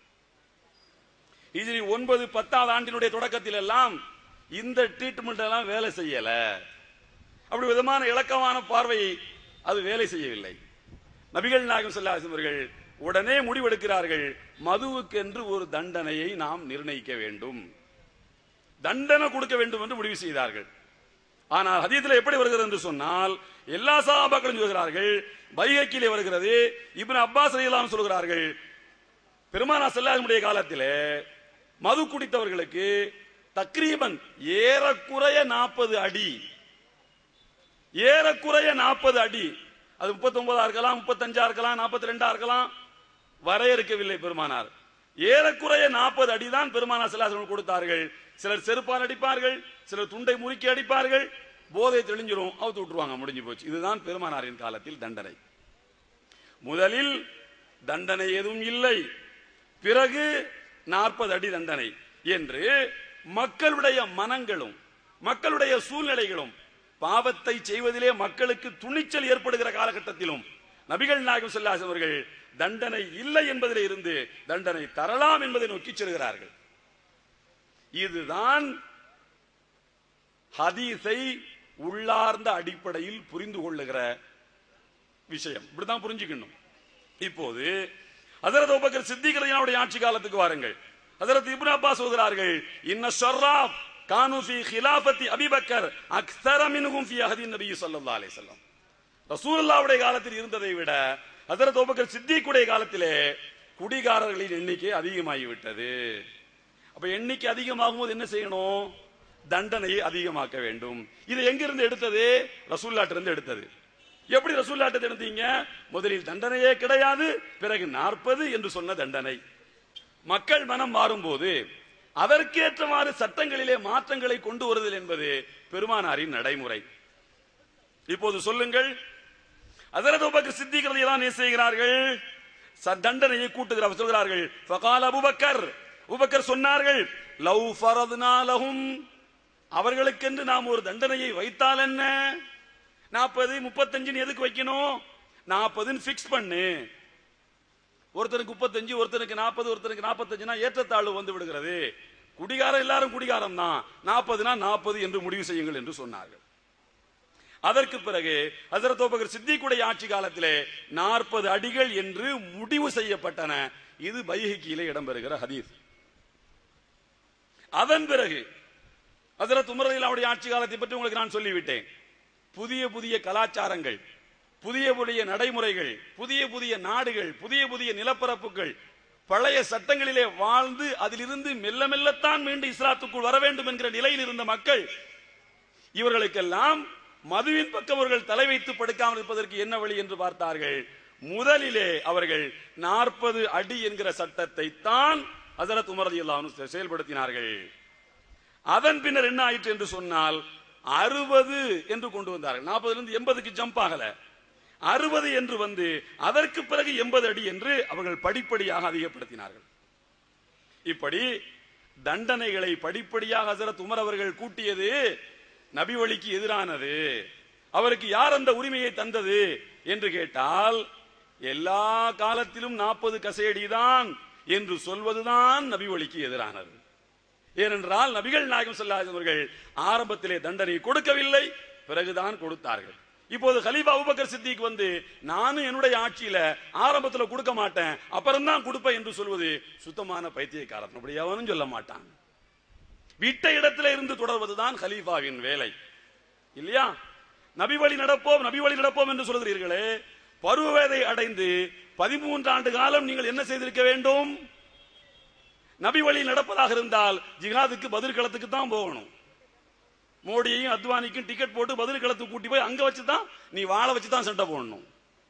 இதில் ஒன்பது பத்தாவது ஆண்டினுடைய தொடக்கத்தில் எல்லாம் இந்த ட்ரீட்மெண்ட் எல்லாம் வேலை செய்யல அப்படி விதமான இலக்கமான பார்வை அது வேலை செய்யவில்லை நபிகள் நாயகம் ஸல்லல்லாஹு அவர்கள் உடனே முடிவெடுக்கிறார்கள் மதுவுக்கென்று ஒரு தண்டனையை நாம் நிர்ணயிக்க வேண்டும் தண்டனை கொடுக்க வேண்டும் என்று முடிவு செய்தார்கள் ஆனால் ஹதீத்தில் எப்படி வருகிறது என்று சொன்னால் எல்லா சஹாபாக்களும் சொல்கிறார்கள் பைஹக்கிலே வருகிறது இப்னு அப்பாஸ் ரலியல்லாஹு சொல்கிறார்கள் பெருமானா செல்லாமுடைய காலத்திலே மது குடித்தவர்களுக்கு தக்ரீபன் ஏறக்குறைய நாற்பது அடி ஏறக்குறைய நாற்பது அடி அது முப்பத்தி ஒன்பதா இருக்கலாம் முப்பத்தஞ்சா இருக்கலாம் நாற்பத்தி ரெண்டா இருக்கலாம் வரையறுக்கவில்லை பெருமானார் ஏறக்குறைய நாற்பது அடி தான் பெருமானார் செல்லாசனம் கொடுத்தார்கள் சிலர் செருப்பால் அடிப்பார்கள் சிலர் துண்டை முறுக்கி அடிப்பார்கள் போதை தெளிஞ்சிரும் அவுத்து விட்டுருவாங்க முடிஞ்சு போச்சு இதுதான் பெருமானாரின் காலத்தில் தண்டனை முதலில் தண்டனை எதுவும் இல்லை பிறகு நாற்பது அடி தண்டனை என்று மக்களுடைய மனங்களும் மக்களுடைய சூழ்நிலைகளும் பாவத்தை செய்வதிலே மக்களுக்கு துணிச்சல் ஏற்படுகிற காலகட்டத்திலும் நபிகள் நாயகம் ஸல்லல்லாஹு அவர்கள் தண்டனை இல்லை என்பதிலே இருந்து தண்டனை தரலாம் என்பதை நோக்கி செல்கிறார்கள் இதுதான் ஹதீஸை உள்ளார்ந்த அடிப்படையில் புரிந்து கொள்ளுகிற விஷயம் இப்படிதான் புரிஞ்சுக்கணும் இப்போது ஹசரத் அபூபக்கர் சித்திக் ரலியல்லாஹு ஆட்சி காலத்துக்கு வாருங்கள் ஹசரத் இப்னு அப்பாஸ் சொல்கிறார்கள் இன்ன ஷர்ராப் கானு ஃபீ கிலாஃபத்தி அபிபக்கர் அக்ஸர மின்ஹும் ஃபீ அஹதி நபி ஸல்லல்லாஹு அலைஹி வஸல்லம் ரசூலுல்லாஹ்வுடைய காலத்தில் இருந்ததை விட ஹசரத் அபூபக்கர் சித்திக்குடைய காலத்திலே குடிகாரர்களின் எண்ணிக்கை அதிகமாகிவிட்டது அப்ப எண்ணிக்கை அதிகமாகும் போது என்ன செய்யணும் தண்டனையை அதிகமாக்க வேண்டும் இது எங்கிருந்து எடுத்தது ரசூல்லாட்டிலிருந்து எடுத்தது எப்படி ரசூல்லாட்டத்தை எடுத்தீங்க முதலில் தண்டனையே கிடையாது பிறகு நாற்பது என்று சொன்ன தண்டனை மக்கள் மனம் மாறும்போது அதற்கேற்றவாறு சட்டங்களிலே மாற்றங்களை கொண்டு வருதல் என்பது பெருமானாரின் நடைமுறை இப்போது சொல்லுங்கள் அதரது உபக்கர் சித்திகளை தான் என்ன செய்கிறார்கள் ச- தண்டனையை கூட்டுகிறார் சொல்கிறார்கள் ஃபகால் அபுபக்கர் உபக்கர் சொன்னார்கள் லவ் ஃபரத்னா லஹும் அவர்களுக்கென்று நாம் ஒரு தண்டனையை வைத்தால் என்ன நாற்பது முப்பத்தஞ்சுன்னு எதுக்கு வைக்கணும் நாற்பதுன்னு ஃபிக்ஸ் பண்ணு ஒருத்தனுக்கு முப்பத்தஞ்சு ஒருத்தனுக்கு நாற்பது ஒருத்தனுக்கு நாற்பத்தஞ்சுனா ஏற்றத்தாழ்வு வந்து விடுகிறது குடிகாரம் எல்லாரும் குடிகாரம் தான் நாற்பதுனா நாற்பது என்று முடிவு செய்யுங்கள் என்று சொன்னார்கள் அதற்கு பிறகு ஹசரத் அபூபக்கர் சித்திக்குடைய ஆட்சி காலத்திலே நாற்பது அடிகள் என்று முடிவு செய்யப்பட்டன இது பைஹிக்கியிலே இடம்பெறுகிற ஹதீஸ் அதன் பிறகு ஹசரத் உமர் ரலியல்லாஹுடைய ஆட்சி காலத்தை பற்றி உங்களுக்கு நான் சொல்லிவிட்டேன் புதிய புதிய கலாச்சாரங்கள் புதிய புதிய நடைமுறைகள் புதிய புதிய நாடுகள் புதிய புதிய நிலப்பரப்புகள் பழைய சட்டங்களிலே வாழ்ந்து அதிலிருந்து மெல்ல மெல்லத்தான் மீண்டும் இஸ்லாத்துக்குள் வர வேண்டும் என்கிற நிலையில் இருந்த மக்கள் இவர்களுக்கெல்லாம் மதுவின் பக்கம் அவர்கள் தலை வைத்து படுக்காமல் இருப்பதற்கு என்ன வழி என்று பார்த்தார்கள் முதலிலே அவர்கள் நாற்பது அடி என்கிற சட்டத்தை தான் ஹசரத் உமர் ரலியல்லாஹு செயல்படுத்தினார்கள் அதன் பின்னர் என்ன ஆயிற்று என்று சொன்னால் அறுபது என்று கொண்டு வந்தார்கள் நாற்பதுல இருந்து எண்பதுக்கு ஜம்ப் ஆகல அறுபது என்று வந்து அதற்கு பிறகு எண்பது அடி என்று அவர்கள் படிப்படியாக அதிகப்படுத்தினார்கள் இப்படி தண்டனைகளை படிப்படியாக ஹசரத் உமர் அவர்கள் கூட்டியது நபி வழிக்கு எதிரானது அவருக்கு யார் அந்த உரிமையை தந்தது என்று கேட்டால் எல்லா காலத்திலும் நாற்பது கசையடிதான் என்று சொல்வதுதான் நபி வழிக்கு எதிரானது ஏனென்றால் நபிகள் நாயகம் ஸல்லல்லாஹு அவர்கள் ஆரம்பத்திலே தண்டனை கொடுக்கவில்லை பிறகுதான் கொடுத்தார்கள் இப்போது கலீஃபா அபூபக்கர் சித்திக் வந்து நானும் என்னுடைய ஆட்சியில ஆரம்பத்துல கொடுக்க மாட்டேன் அப்புறம் தான் கொடுப்பேன் என்று சொல்வது சுத்தமான பைத்தியக்காரன் அப்படி எவனும் சொல்ல மாட்டான் விட்ட இடத்துல இருந்து தொடர்வதுதான் கலீஃபாவின் வேலை இல்லையா நபி வழி நடப்போம் நபி வழி நடப்போம் என்று சொல்கிறீர்களே பருவவேதை அடைந்து பதிமூன்று ஆண்டு காலம் நீங்கள் என்ன செய்திருக்க வேண்டும் நபி வழி நடப்பதாக இருந்தால் ஜிஹாதுக்கு பதில் களத்துக்கு தான் போகணும் மோடியையும் அத்வானிக்கும் டிக்கெட் போட்டு பதில் களத்துக்கு கூட்டி போய் அங்க வச்சு தான் நீ வாழ வச்சு தான் சண்டை போடணும்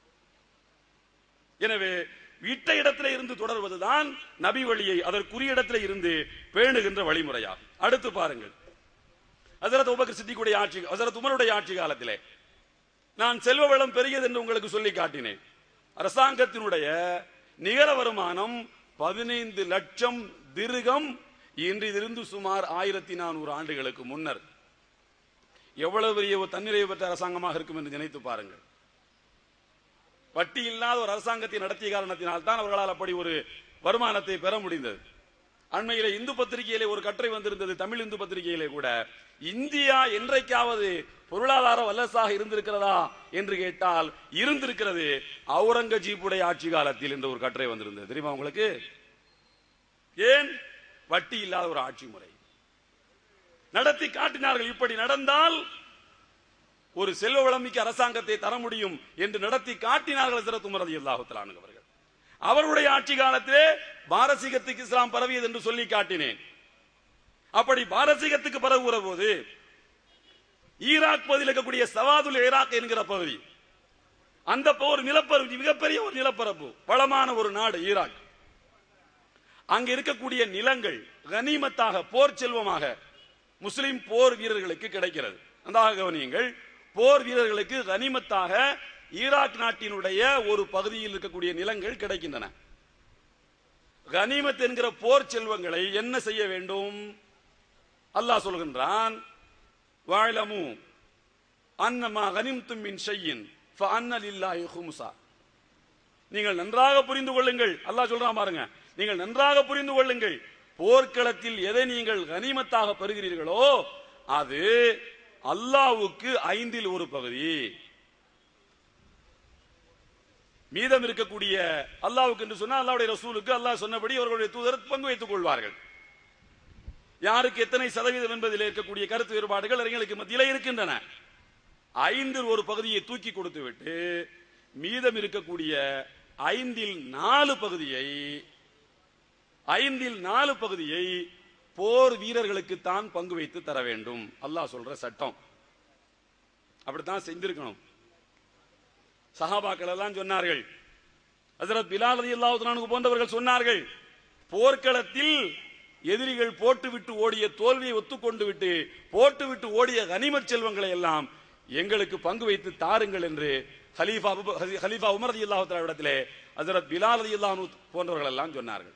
எனவே விட்ட இடத்துல இருந்து தொடர்வதுதான் நபி வழியை அதற்குரிய இடத்துல இருந்து பேணுகின்ற வழிமுறையாகும் அடுத்து பாருங்கள் ஹசரத் உபகர் சித்திக்குடைய ஆட்சி ஹசரத் உமருடைய ஆட்சி காலத்திலே நான் செல்வ வளம் பெரியது என்று உங்களுக்கு சொல்லி காட்டினேன் அரசாங்கத்தினுடைய நிகர வருமானம் பதினைந்து லட்சம் திருகம் இன்றிலிருந்து சுமார் ஆயிரத்தி நானூறு ஆண்டுகளுக்கு முன்னர் எவ்வளவு பெரிய ஒரு தன்னிறைவு பெற்ற அரசாங்கமாக இருக்கும் என்று நினைத்து பாருங்கள் வட்டி இல்லாத ஒரு அரசாங்கத்தை நடத்திய காரணத்தினால் தான் அவர்களால் அப்படி ஒரு வருமானத்தை பெற முடிந்தது அண்மையிலே இந்து பத்திரிகையிலே ஒரு கட்டுரை வந்திருந்தது தமிழ் இந்து பத்திரிகையிலே கூட இந்தியா என்றைக்காவது பொருளாதார வல்லரசாக இருந்திருக்கிறதா என்று கேட்டால் இருந்திருக்கிறது அவுரங்கஜீப்புடைய ஆட்சி காலத்தில் என்ற ஒரு கட்டுரை வந்திருந்தது தெரியுமா உங்களுக்கு ஏன் வட்டி இல்லாத ஒரு ஆட்சி முறை நடத்தி காட்டினார்கள் இப்படி நடந்தால் ஒரு செல்வ வளமிக்க அரசாங்கத்தை தர முடியும் என்று நடத்தி காட்டினார்கள் ஹசரத் உமர் ரலியல்லாஹு தஆலா அன்ஹு அவர்கள் அவருடைய ஆட்சி காலத்திலே பாரசீகத்துக்கு இஸ்லாம் பரவியது என்று சொல்லி காட்டினேன் அப்படி பாரசீகத்துக்கு பரவுகிற போது ஈராக் பகுதியில் இருக்கக்கூடிய சவாதுல் ஈராக் என்கிற பகுதி அந்த ஒரு நிலப்பரப்பு மிகப்பெரிய ஒரு நிலப்பரப்பு வளமான ஒரு நாடு ஈராக் அங்க இருக்கக்கூடிய நிலங்கள் கனிமத்தாக போர் செல்வமாக முஸ்லிம் போர் வீரர்களுக்கு கிடைக்கிறது அந்த கவனியுங்கள் போர் வீரர்களுக்கு கனிமத்தாக ஈராக் நாட்டினுடைய ஒரு பகுதியில் இருக்கக்கூடிய நிலங்கள் கிடைக்கின்றன கனிமத் என்கிற போர் செல்வங்களை என்ன செய்ய வேண்டும் அல்லாஹ் சொல்கின்றான் வாழமு அன்னமா கனிம்தும் மின் ஷையின் ஃபஅன்னலில்லாஹி ஹும்ஸா நீங்கள் நன்றாக புரிந்து கொள்ளுங்கள் அல்லாஹ் சொல்றான் பாருங்க நீங்கள் நன்றாக புரிந்து கொள்ளுங்கள் போர்க்களத்தில் எதை நீங்கள் கனிமத்தாக பெறுகிறீர்களோ அது அல்லாவுக்கு ஐந்தில் ஒரு பகுதி மீதம் இருக்கக்கூடிய அல்லாவுக்கு என்று சொன்னா அல்லாவுடைய ரசூலுக்கு அல்லாஹ் சொன்னபடி அவர்களுடைய தூதர் பங்கு வைத்துக் கொள்வார்கள் யாருக்கு எத்தனை சதவீதம் என்பதில் இருக்கக்கூடிய கருத்து வேறுபாடுகள் அறிஞர்களுக்கு மத்தியில் இருக்கின்றன ஐந்தில் ஒரு பகுதியை தூக்கி கொடுத்து விட்டு மீதம் இருக்கக்கூடிய ஐந்தில் நாலு பகுதியை ஐந்தில் நாலு பகுதியை போர் வீரர்களுக்கு தான் பங்கு வைத்து தர வேண்டும் அல்லாஹ் சொல்ற சட்டம் அப்படித்தான் செஞ்சிருக்கணும் சஹாபாக்கள் எல்லாம் சொன்னார்கள் ஹசரத் பிலால் அலி அல்லாஹு போன்றவர்கள் சொன்னார்கள் போர்க்களத்தில் எதிரிகள் போட்டுவிட்டு ஓடிய தோல்வியை ஒத்துக்கொண்டு விட்டு போட்டுவிட்டு ஓடிய கனிமத் செல்வங்களை எல்லாம் எங்களுக்கு பங்கு வைத்து தாருங்கள் என்று ஹலீஃபா அபு- ஹலி- ஹலீஃபா உமர் அலி அல்லாஹு இடத்திலே ஹசரத் பிலால் அலி அல்லாஹு போன்றவர்கள் எல்லாம் சொன்னார்கள்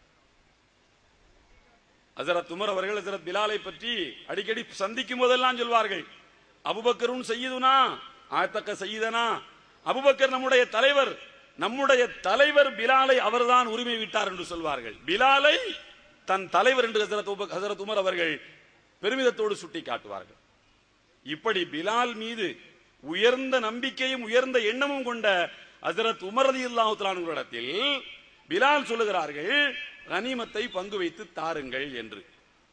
ஹசரத் உமர் அவர்கள் ஹசரத் பிலாலை பற்றி அடிக்கடி சந்திக்கும் போதெல்லாம் சொல்வார்கள் அபுபக்கரும் செய்யுதுனா ஆத்தக்க செய்யுதனா அபுபக்கர் நம்முடைய தலைவர் நம்முடைய தலைவர் பிலாலை அவர்தான் உரிமை விட்டார் என்று சொல்வார்கள் பிலாலை தன் தலைவர் என்று ஹசரத் உப- ஹசரத் உமர் அவர்கள் பெருமிதத்தோடு சுட்டி காட்டுவார்கள் இப்படி பிலால் மீது உயர்ந்த நம்பிக்கையும் உயர்ந்த எண்ணமும் கொண்ட ஹசரத் உமர் ரதி இடத்தில் பிலால் சொல்லுகிறார்கள் கனிமத்தை பங்கு வைத்து தாருங்கள் என்று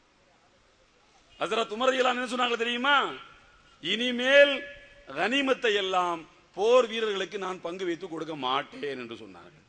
ஹசரத் உமர் ரதி என்ன சொன்னாங்க தெரியுமா இனிமேல் கனிமத்தை எல்லாம் போர் வீரர்களுக்கு நான் பங்கு வைத்து கொடுக்க மாட்டேன் என்று சொன்னார்கள்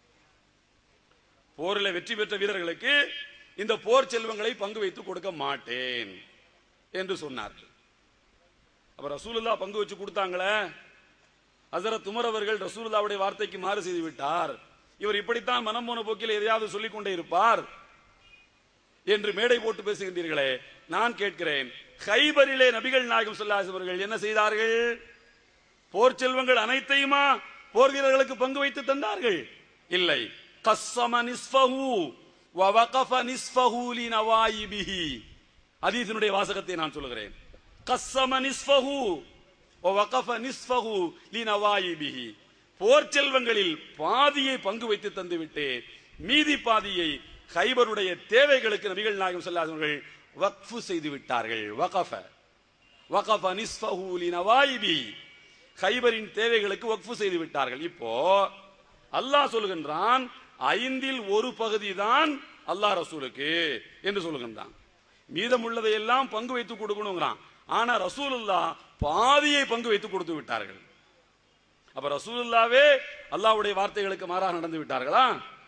போரில் வெற்றி பெற்ற வீரர்களுக்கு இந்த போர் செல்வங்களை பங்கு வைத்து கொடுக்க மாட்டேன் என்று சொன்னார்கள் அப்ப ரசூலுல்லா பங்கு வச்சு கொடுத்தாங்களே ஹசரத் உமர் அவர்கள் ரசூலுல்லாவுடைய வார்த்தைக்கு மாறு செய்து விட்டார் இவர் இப்படித்தான் மனம் போன போக்கில் எதையாவது சொல்லிக் கொண்டே இருப்பார் என்று மேடை போட்டு பேசுகின்றீர்களே நான் கேட்கிறேன் ஹைபரிலே நபிகள் நாயகம் ஸல்லல்லாஹு அவர்கள் என்ன செய்தார்கள் போர் செல்வங்கள் அனைத்தையுமா போர் வீரர்களுக்கு பங்கு வைத்து தந்தார்கள் இல்லை கஸ்ஸம நிஸ்ஃபஹு வ வகஃப நிஸ்ஃபஹு லினவாயிபிஹி ஹதீஸினுடைய வாசகத்தை நான் சொல்லுகிறேன் கஸ்ஸம நிஸ்ஃபஹு வ வகஃப நிஸ்ஃபஹு லினவாயிபிஹி போர் செல்வங்களில் பாதியை பங்கு வைத்து தந்துவிட்டு மீதி பாதியை ஹைபருடைய தேவைகளுக்கு நபிகள் நாயகம் ஸல்லல்லாஹு அலைஹி அவர்கள் வக்ஃபு செய்து விட்டார்கள் வகஃப வகஃப நிஸ்ஃபஹு லினவாயிபிஹி ஹைபரின் தேவைகளுக்கு வக்ஃபு செய்து விட்டார்கள் இப்போ அல்லாஹ் சொல்லுகின்றான் ஐந்தில் ஒரு பகுதி தான் அல்லாஹ் ரசூலுக்கு என்று சொல்லுகின்றான் மீதமுள்ளதை எல்லாம் பங்கு வைத்து கொடுக்கணுங்கிறான் ஆனா ரசூலுல்லா பாதியை பங்கு வைத்து கொடுத்து விட்டார்கள் அப்ப ரசூலுல்லாவே அல்லாஹ்வுடைய வார்த்தைகளுக்கு மாறாக நடந்து விட்டார்களா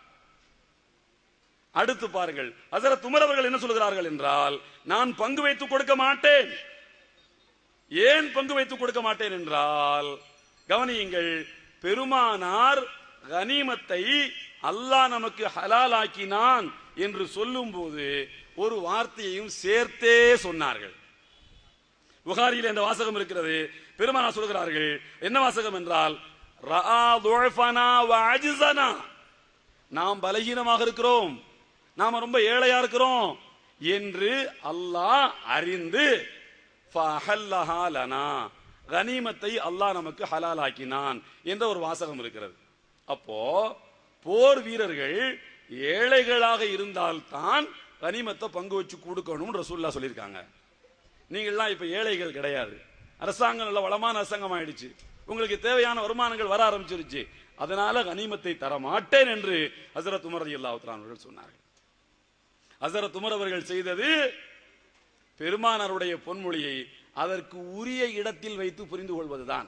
அடுத்து பாருங்கள் ஹசரத் உமர் அவர்கள் என்ன சொல்கிறார்கள் என்றால் நான் பங்கு வைத்து கொடுக்க மாட்டேன் ஏன் பங்கு வைத்து கொடுக்க மாட்டேன் என்றால் கவனியுங்கள் பெருமானார் கனிமத்தை அல்லாஹ் நமக்கு ஹலாலாக்கினான் என்று சொல்லும்போது ஒரு வார்த்தையையும் சேர்த்தே சொன்னார்கள் புகாரியில் இந்த வாசகம் இருக்கிறது பெருமானார் சொல்கிறார்கள் என்ன வாசகம் என்றால் ரஆ துஅஃபனா வ அஜ்ஸனா நாம் பலகீனமாக இருக்கிறோம் நாம ரொம்ப ஏழையா இருக்கிறோம் என்று அல்லாஹ் அறிந்து ஃபஹல்லஹா லனா கனிமத்தை அல்லாஹ் நமக்கு ஹலாலாக்கினான் என்ற ஒரு வாசகம் இருக்கிறது அப்போ போர் வீரர்கள் ஏழைகளாக இருந்தால்தான் கனிமத்தை பங்கு வச்சு கொடுக்கணும் ரசூல்லா சொல்லியிருக்காங்க நீங்கள்லாம் இப்ப ஏழைகள் கிடையாது அரசாங்கம் நல்ல வளமான அரசாங்கம் ஆயிடுச்சு உங்களுக்கு தேவையான வருமானங்கள் வர ஆரம்பிச்சிருச்சு அதனால கனிமத்தை தர மாட்டேன் என்று ஹசரத் உமர் ரலியல்லாஹு தஆலா அவர்கள் சொன்னார்கள் ஹசரத் உமர் அவர்கள் செய்தது பெருமானாருடைய பொன்மொழியை அதற்கு உரிய இடத்தில் வைத்து புரிந்து கொள்வதுதான்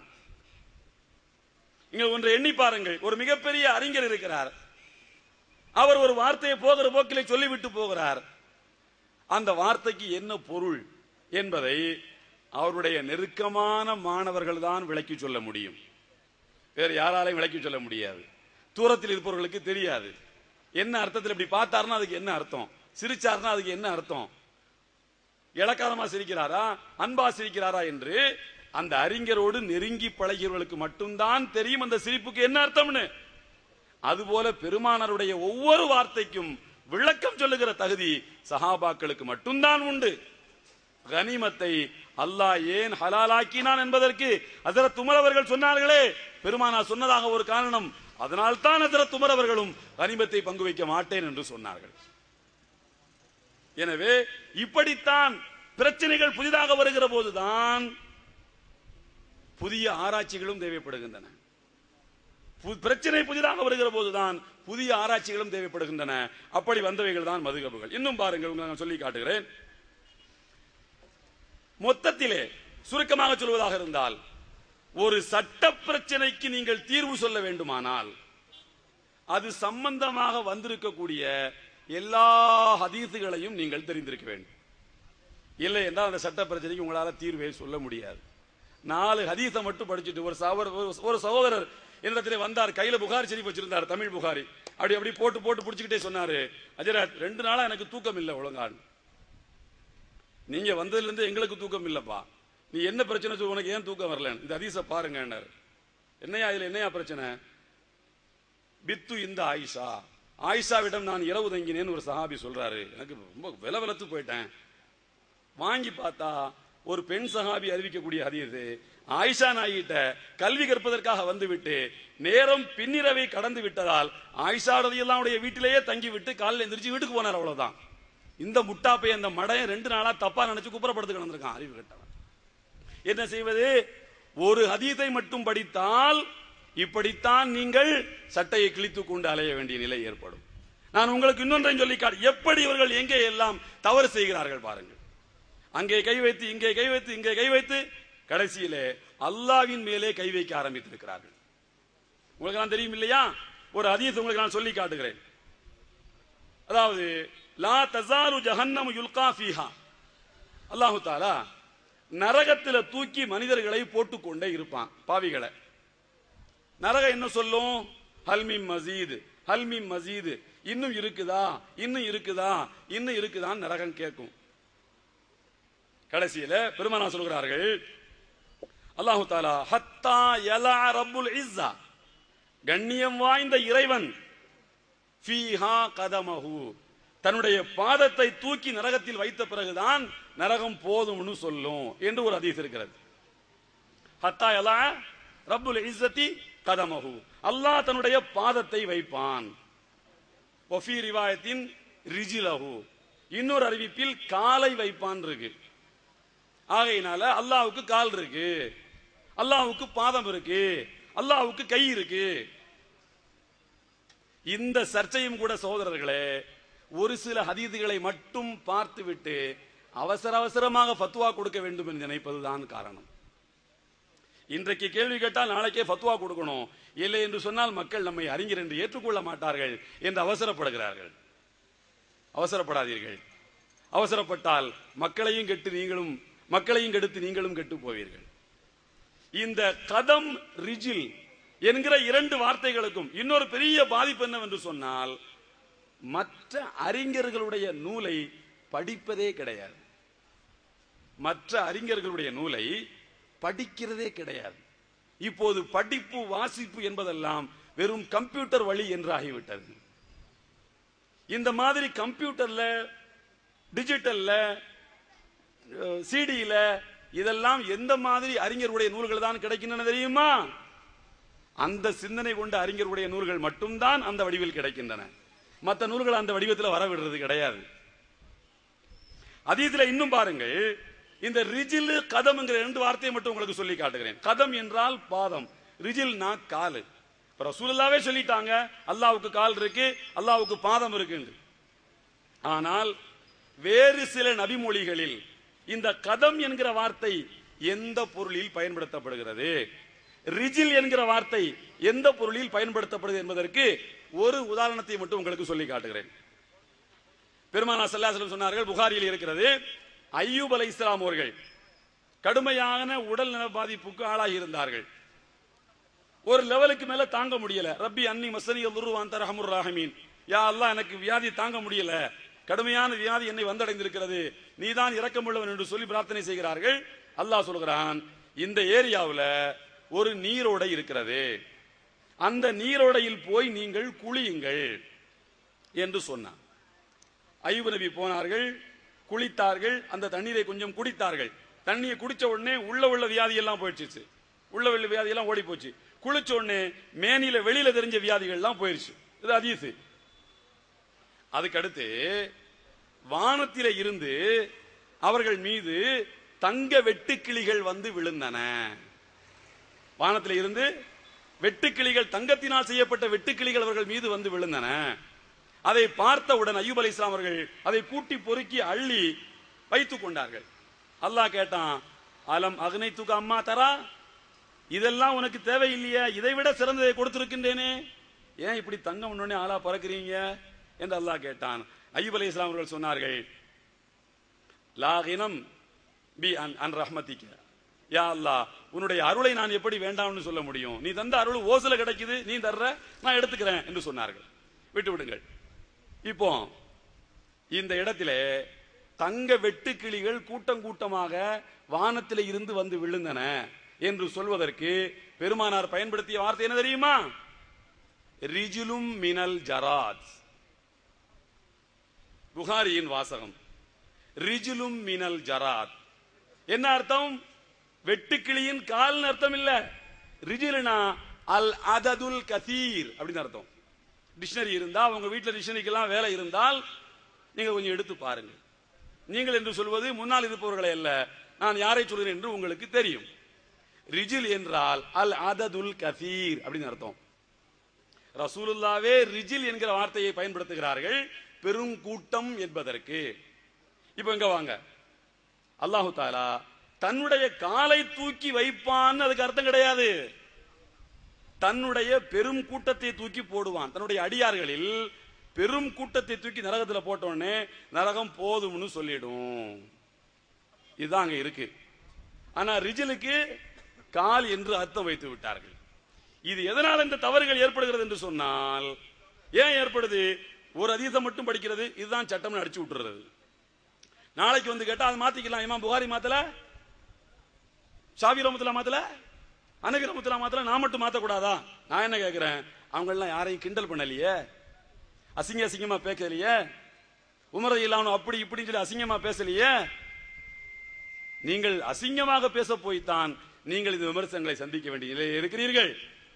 இங்க ஒன்றை எண்ணி பாருங்கள் ஒரு மிகப்பெரிய அறிஞர் இருக்கிறார் அவர் ஒரு வார்த்தையை போகிற போக்கிலே சொல்லிவிட்டு போகிறார் அந்த வார்த்தைக்கு என்ன பொருள் என்பதை அவருடைய நெருக்கமான மாணவர்கள் தான் விளக்கி சொல்ல முடியும் வேறு யாராலையும் விளக்கி சொல்ல முடியாது தூரத்தில் இருப்பவர்களுக்கு தெரியாது என்ன அர்த்தத்தில் இப்படி பார்த்தாருன்னா அதுக்கு என்ன அர்த்தம் சிரிச்சாருன்னா அதுக்கு என்ன அர்த்தம் இலக்காரமா சிரிக்கிறாரா அன்பா சிரிக்கிறாரா என்று அந்த அறிஞரோடு நெருங்கி பழகியவர்களுக்கு மட்டும்தான் தெரியும் அந்த சிரிப்புக்கு என்ன அர்த்தம்னு அதுபோல பெருமானாருடைய ஒவ்வொரு வார்த்தைக்கும் விளக்கம் சொல்லுகிற தகுதி சஹாபாக்களுக்கு மட்டும்தான் உண்டு கனிமத்தை அல்லாஹ் ஏன் ஹலாலாக்கினான் என்பதற்கு ஹசரத் உமர் அவர்கள் சொன்னார்களே பெருமானார் சொன்னதாக ஒரு காரணம் அதனால் தான் ஹசரத் உமர் அவர்களும் கனிமத்தை பங்கு வைக்க மாட்டேன் என்று சொன்னார்கள் எனவே இப்படித்தான் பிரச்சனைகள் புதிதாக வருகிற போதுதான் புதிய ஆராய்ச்சிகளும் தேவைப்படுகின்றன பு- பிரச்சனை புதிதாக வருகிற போதுதான் புதிய ஆராய்ச்சிகளும் தேவைப்படுகின்றன அப்படி வந்தவைகள் தான் மதுகபுகள் இன்னும் பாருங்கள் உங்களுக்கு நான் சொல்லி காட்டுகிறேன் மொத்தத்திலே சுருக்கமாக சொல்வதாக இருந்தால் ஒரு சட்ட பிரச்சனைக்கு நீங்கள் தீர்வு சொல்ல வேண்டுமானால் அது சம்பந்தமாக வந்திருக்கக்கூடிய எல்லா ஹதீசுகளையும் நீங்கள் தெரிந்திருக்க வேண்டும் இல்லை என்றால் அந்த சட்ட பிரச்சனைக்கு உங்களால தீர்வே சொல்ல முடியாது நாலு ஹதீஸை மட்டும் படிச்சுட்டு ஒரு சகோதரர் ஒரு- ஒரு சகோதரர் என்னிடத்திலே வந்தார் கையில புகாரி செடி வச்சிருந்தார் தமிழ் புகாரி அப்படி அப்படி போட்டு போட்டு பிடிச்சுக்கிட்டே சொன்னாரு அஜராத் ரெண்டு நாளா எனக்கு தூக்கம் இல்லை ஒழுங்கான் நீங்க வந்ததுல இருந்து எங்களுக்கு தூக்கம் இல்லப்பா நீ என்ன பிரச்சனை சொல்லு, உனக்கு ஏன் தூக்கம் வரல இந்த ஹதீஸை பாருங்க என்னையா இதுல என்னையா பிரச்சனை பித்து இந்த ஆயிஷா ஆயிஷாவிடம் நான் இரவு தங்கினேன்னு ஒரு சஹாபி சொல்றாரு எனக்கு ரொம்ப விலவலத்து போயிட்டேன் வாங்கி பார்த்தா ஒரு பெண் சஹாபி அறிவிக்கக்கூடிய ஹதீஸ் ஆயிஷா நாயிட்ட கல்வி கற்பதற்காக வந்துவிட்டு நேரம் பின்னிரவை கடந்து விட்டதால் ஆயிஷா ரதியல்லாவுடைய வீட்டிலேயே தங்கி விட்டு காலையில் எந்திரிச்சு வீட்டுக்கு போனார் அவ்வளவுதான் இந்த முட்டாப்பை அந்த மடையன் ரெண்டு நாளா தப்பா நினைச்சு குப்புறப்படுத்து கிடந்திருக்கான் அறிவு கட்டவன் என்ன செய்வது ஒரு ஹதீஸை மட்டும் படித்தால் இப்படித்தான் நீங்கள் சட்டையை கிழித்துக் கொண்டு அலைய வேண்டிய நிலை ஏற்படும் நான் உங்களுக்கு இன்னொன்றையும் சொல்லி காட்டு எப்படி இவர்கள் எங்கே எல்லாம் தவறு செய்கிறார்கள் பாருங்கள் அங்கே கை வைத்து இங்கே கை வைத்து இங்கே கை வைத்து கடைசியிலே அல்லாவின் மேலே கை வைக்க ஆரம்பித்திருக்கிறார்கள் உங்களுக்கு நான் தெரியும் இல்லையா ஒரு ஹதீஸ் உங்களுக்கு நான் சொல்லி காட்டுகிறேன் அதாவது லா தசாரு ஜஹன்னமு யுல்கா ஃபீஹா அல்லாஹு தாலா நரகத்துல தூக்கி மனிதர்களை போட்டுக்கொண்டே இருப்பான் பாவிகளை நரகம் என்ன சொல்லும் ஹல்மி மசீது ஹல்மி மசீது இன்னும் இருக்குதா இன்னும் இருக்குதா இன்னும் இருக்குதான்னு நரகம் கேட்கும் கடைசியில பெருமானா சொல்கிறார்கள் அல்லாஹு தாலா ஹத்தா யலா ரப்புல் இஸ்ஸா கண்ணியம் வாய்ந்த இறைவன் ஃபீஹா கதமஹு தன்னுடைய பாதத்தை தூக்கி நரகத்தில் வைத்த பிறகுதான் நரகம் போதும்னு சொல்லும் என்று ஒரு ஹதீஸ் இருக்கிறது ஹத்தா யலா ரப்புல் இஸ்ஸதி கதமஹு அல்லாஹ் தன்னுடைய பாதத்தை வைப்பான் ஒஃபி ரிவாயத்தின் ரிஜிலஹு இன்னொரு அறிவிப்பில் காலை வைப்பான் இருக்கு ஆகையினால அல்லாஹ்வுக்கு கால் இருக்கு அல்லாஹ்வுக்கு பாதம் இருக்கு அல்லாஹ்வுக்கு கை இருக்கு இந்த சர்ச்சையும் கூட சகோதரர்களே ஒரு சில ஹதீதுகளை மட்டும் பார்த்துவிட்டு அவசர அவசரமாக ஃபத்வா கொடுக்க வேண்டும் என்று நினைப்பதுதான் காரணம் இன்றைக்கு கேள்வி கேட்டால் நாளைக்கே ஃபத்வா கொடுக்கணும் இல்லை என்று சொன்னால் மக்கள் நம்மை அறிஞர் என்று ஏற்றுக்கொள்ள மாட்டார்கள் என்று அவசரப்படுகிறார்கள் அவசரப்படாதீர்கள் அவசரப்பட்டால் மக்களையும் கெட்டு நீங்களும் மக்களையும் கெடுத்து நீங்களும் கெட்டு போவீர்கள் இந்த கதம் ரிஜில் என்கிற இரண்டு வார்த்தைகளுக்கும் இன்னொரு பெரிய பாதிப்பு என்னவென்று சொன்னால் மற்ற அறிஞர்களுடைய நூலை படிப்பதே கிடையாது மற்ற அறிஞர்களுடைய நூலை படிக்கிறதே கிடையாது இப்போது படிப்பு வாசிப்பு என்பதெல்லாம் வெறும் கம்ப்யூட்டர் வழி என்று ஆகிவிட்டது இந்த மாதிரி கம்ப்யூட்டர்ல டிஜிட்டல்ல சிடியில இதெல்லாம் எந்த மாதிரி அறிஞருடைய நூல்கள் தான் கிடைக்கின்றன தெரியுமா அந்த சிந்தனை கொண்ட அறிஞருடைய நூல்கள் மட்டும்தான் அந்த வடிவில் கிடைக்கின்றன மற்ற நூல்கள் அந்த வடிவத்தில் வர விடுறது கிடையாது அதீதுல இன்னும் பாருங்கள் இந்த ரிஜில் கதம் என்கிற ரெண்டு வார்த்தையை மட்டும் உங்களுக்கு சொல்லி காட்டுகிறேன் கதம் என்றால் பாதம் ரிஜில்னா காலு இப்ப ரசூலுல்லாவே சொல்லிட்டாங்க அல்லாவுக்கு கால் இருக்கு அல்லாவுக்கு பாதம் இருக்கு ஆனால் வேறு சில நபிமொழிகளில் இந்த கதம் என்கிற வார்த்தை எந்த பொருளில் பயன்படுத்தப்படுகிறது ரிஜில் என்கிற வார்த்தை எந்த பொருளில் பயன்படுத்தப்படுது என்பதற்கு ஒரு உதாரணத்தை மட்டும் உங்களுக்கு சொல்லி காட்டுகிறேன் பெருமானா சல்லாசலம் சொன்னார்கள் புகாரியில் இருக்கிறது ஐயூப் அலை இஸ்லாம் அவர்கள் கடுமையான உடல் நல பாதிப்புக்கு ஆளாகி இருந்தார்கள் ஒரு லெவலுக்கு மேல தாங்க முடியல ரப்பி அன்னி மசனி துருவான் தரஹமுர் ராஹமீன் யா அல்லாஹ் எனக்கு வியாதி தாங்க முடியல கடுமையான வியாதி என்னை வந்தடைந்திருக்கிறது நீதான் இரக்கமுள்ளவன் என்று சொல்லி பிரார்த்தனை செய்கிறார்கள் அல்லாஹ் சொல்கிறான் இந்த ஏரியாவுல ஒரு நீரோடை இருக்கிறது அந்த நீரோடையில் போய் நீங்கள் குளியுங்கள் என்று சொன்னான் ஐயூப் நபி போனார்கள் குளித்தார்கள் அந்த தண்ணீரை கொஞ்சம் குடித்தார்கள் தண்ணியை குடிச்ச உடனே உள்ள உள்ள வியாதி எல்லாம் போயிடுச்சு உள்ள உள்ள வியாதி எல்லாம் ஓடி போச்சு குளிச்ச உடனே மேனில வெளியில தெரிஞ்ச வியாதிகள் எல்லாம் போயிருச்சு இது அதீசு அதுக்கு அடுத்து வானத்தில இருந்து அவர்கள் மீது தங்க வெட்டுக்கிளிகள் வந்து விழுந்தன வானத்தில இருந்து வெட்டுக்கிளிகள் தங்கத்தினால் செய்யப்பட்ட வெட்டுக்கிளிகள் அவர்கள் மீது வந்து விழுந்தன அதை பார்த்தவுடன் ஐயூப் அலி இஸ்லாம் அவர்கள் அதை கூட்டி பொறுக்கி அள்ளி வைத்துக் கொண்டார்கள் அல்லாஹ் கேட்டான் அலம் அக்னை தூக்க அம்மா தரா இதெல்லாம் உனக்கு தேவையில்லையா இதை விட சிறந்ததை கொடுத்திருக்கின்றேனே ஏன் இப்படி தங்கம் உடனே ஆளா பறக்குறீங்க என்று அல்லாஹ் கேட்டான் ஐயூப் அலி இஸ்லாம் அவர்கள் சொன்னார்கள் லாகினம் பி அன் அன் ரஹ்மத்திக்க யா அல்லாஹ் உன்னுடைய அருளை நான் எப்படி வேண்டாம்னு சொல்ல முடியும் நீ தந்த அருள் ஓசல கிடைக்குது நீ தர்ற நான் எடுத்துக்கிறேன் என்று சொன்னார்கள் விட்டு விடுங்கள் இப்போ இந்த இடத்திலே தங்க வெட்டுக்கிளிகள் கூட்டம் கூட்டமாக வானத்திலே இருந்து வந்து விழுந்தன என்று சொல்வதற்கு பெருமானார் பயன்படுத்திய வார்த்தை என்ன தெரியுமா ரிஜிலும் மினல் ஜராத் புகாரியின் வாசகம் ரிஜிலும் மினல் ஜராத் என்ன அர்த்தம் வெட்டுக்கிளியின் கால்னு அர்த்தம் இல்ல ரிஜில்னா அல் அததுல் கசீர் அப்படின்னு அர்த்தம் டிக்ஷனரி இருந்தா உங்க வீட்டுல டிக்ஷனரிக்கெல்லாம் வேலை இருந்தால் நீங்க கொஞ்சம் எடுத்து பாருங்க நீங்கள் என்று சொல்வது முன்னால் இருப்பவர்களை அல்ல நான் யாரை சொல்கிறேன் என்று உங்களுக்கு தெரியும் ரிஜில் என்றால் அல் அததுல் கசீர் அப்படின்னு அர்த்தம் ரசூலுல்லாவே ரிஜில் என்கிற வார்த்தையை பயன்படுத்துகிறார்கள் பெரும் கூட்டம் என்பதற்கு இப்ப இங்க வாங்க அல்லாஹு தாலா தன்னுடைய காலை தூக்கி வைப்பான்னு அதுக்கு அர்த்தம் கிடையாது தன்னுடைய பெரும் கூட்டத்தை தூக்கி போடுவான் தன்னுடைய அடியார்களில் பெரும் கூட்டத்தை தூக்கி நரகத்துல போட்ட உடனே நரகம் போதும்னு சொல்லிடும் இதுதான் அங்க இருக்கு ஆனா ரிஜிலுக்கு கால் என்று அர்த்தம் வைத்து விட்டார்கள் இது எதனால் இந்த தவறுகள் ஏற்படுகிறது என்று சொன்னால் ஏன் ஏற்படுது ஒரு அதீதம் மட்டும் படிக்கிறது இதுதான் சட்டம்னு அடிச்சு விட்டுறது நாளைக்கு வந்து கேட்டா அதை மாத்திக்கலாம் இமாம் புகாரி மாத்தல ஷாவி ரமத்துல மாத்தல அனகி ரமத்துல மாத்தல நான் மட்டும் மாத்தக்கூடாதா நான் என்ன கேட்கிறேன் அவங்க எல்லாம் யாரையும் கிண்டல் பண்ணலையே அசிங்க அசிங்கமா பேசலையே உமர இல்லாம அப்படி இப்படின்னு சொல்லி அசிங்கமா பேசலையே நீங்கள் அசிங்கமாக பேச போய்த்தான் நீங்கள் இந்த விமர்சனங்களை சந்திக்க வேண்டிய நிலையில் இருக்கிறீர்கள்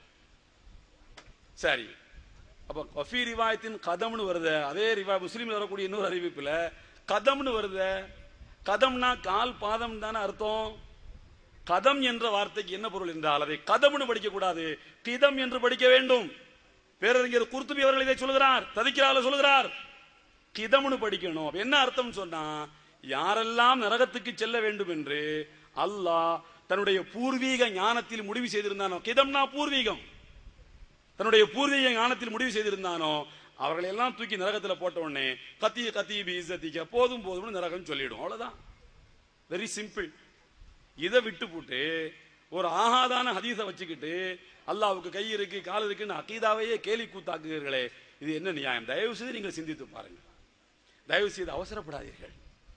சரி அப்ப கஃபி ரிவாயத்தின் கதம்னு வருது அதே ரிவா முஸ்லீம்ல வரக்கூடிய இன்னொரு அறிவிப்புல கதம்னு வருது கதம்னா கால் பாதம் தானே அர்த்தம் கதம் என்ற வார்த்தைக்கு என்ன பொருள் என்றால் அதை கதம்னு படிக்க கூடாது கிதம் என்று படிக்க வேண்டும் பேரறிஞர் குர்துபி அவர்கள் இதை சொல்கிறார் ததிக்கிறால சொல்கிறார் கிதம்னு படிக்கணும் அப்ப என்ன அர்த்தம் சொன்னா யாரெல்லாம் நரகத்துக்கு செல்ல வேண்டும் என்று அல்லாஹ் தன்னுடைய பூர்வீக ஞானத்தில் முடிவு செய்திருந்தானோ கிதம்னா பூர்வீகம் தன்னுடைய பூர்வீக ஞானத்தில் முடிவு செய்திருந்தானோ அவர்களை எல்லாம் தூக்கி நரகத்துல போட்ட உடனே கத்தி கத்தி பீசத்திக்க போதும் போதும்னு நரகம் சொல்லிடும் அவ்வளவுதான் வெரி சிம்பிள் இதை விட்டு போட்டு ஒரு ஆகாதான ஹதீஸை வச்சுக்கிட்டு அல்லாவுக்கு கை இருக்கு கால் இருக்குன்னு அக்கீதாவையே கேலி கூத்தாக்குகிறீர்களே இது என்ன நியாயம் தயவு செய்து நீங்கள் சிந்தித்து பாருங்க தயவு செய்து அவசரப்படாதீர்கள்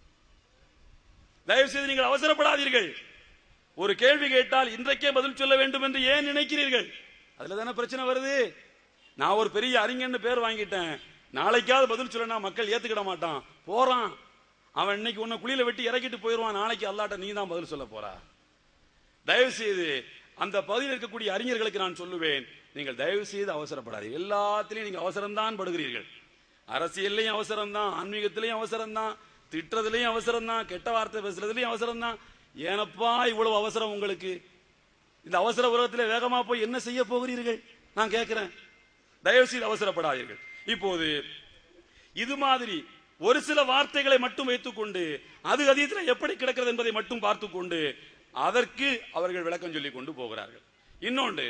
தயவு செய்து நீங்கள் அவசரப்படாதீர்கள் ஒரு கேள்வி கேட்டால் இன்றைக்கே பதில் சொல்ல வேண்டும் என்று ஏன் நினைக்கிறீர்கள் அதுல தானே பிரச்சனை வருது நான் ஒரு பெரிய அறிஞன்னு பேர் வாங்கிட்டேன் நாளைக்காவது பதில் சொல்லனா மக்கள் ஏத்துக்கிட மாட்டான் போறான் அவன் இன்னைக்கு உன்னை குழியில வெட்டி இறக்கிட்டு போயிருவான் நாளைக்கு அல்லாட்ட நீ தான் பதில் சொல்ல போறா தயவு செய்து அந்த பகுதியில் இருக்கக்கூடிய அறிஞர்களுக்கு நான் சொல்லுவேன் நீங்கள் தயவு செய்து அவசரப்படாதீங்க எல்லாத்திலையும் நீங்க அவசரம்தான் படுகிறீர்கள் அரசியல்லையும் அவசரம் தான் ஆன்மீகத்திலையும் அவசரம் தான் திட்டுறதுலயும் அவசரம் தான் கெட்ட வார்த்தை பேசுறதுலயும் அவசரம் தான் ஏனப்பா இவ்வளவு அவசரம் உங்களுக்கு இந்த அவசர உலகத்தில் வேகமா போய் என்ன செய்ய போகிறீர்கள் நான் கேட்கிறேன் தயவு செய்து அவசரப்படாதீர்கள் இப்போது இது மாதிரி ஒரு சில வார்த்தைகளை மட்டும் வைத்துக்கொண்டு அது அதீதத்தில் எப்படி கிடக்கிறது என்பதை மட்டும் பார்த்துக்கொண்டு அதற்கு அவர்கள் விளக்கம் சொல்லிக் கொண்டு போகிறார்கள் இன்னொன்று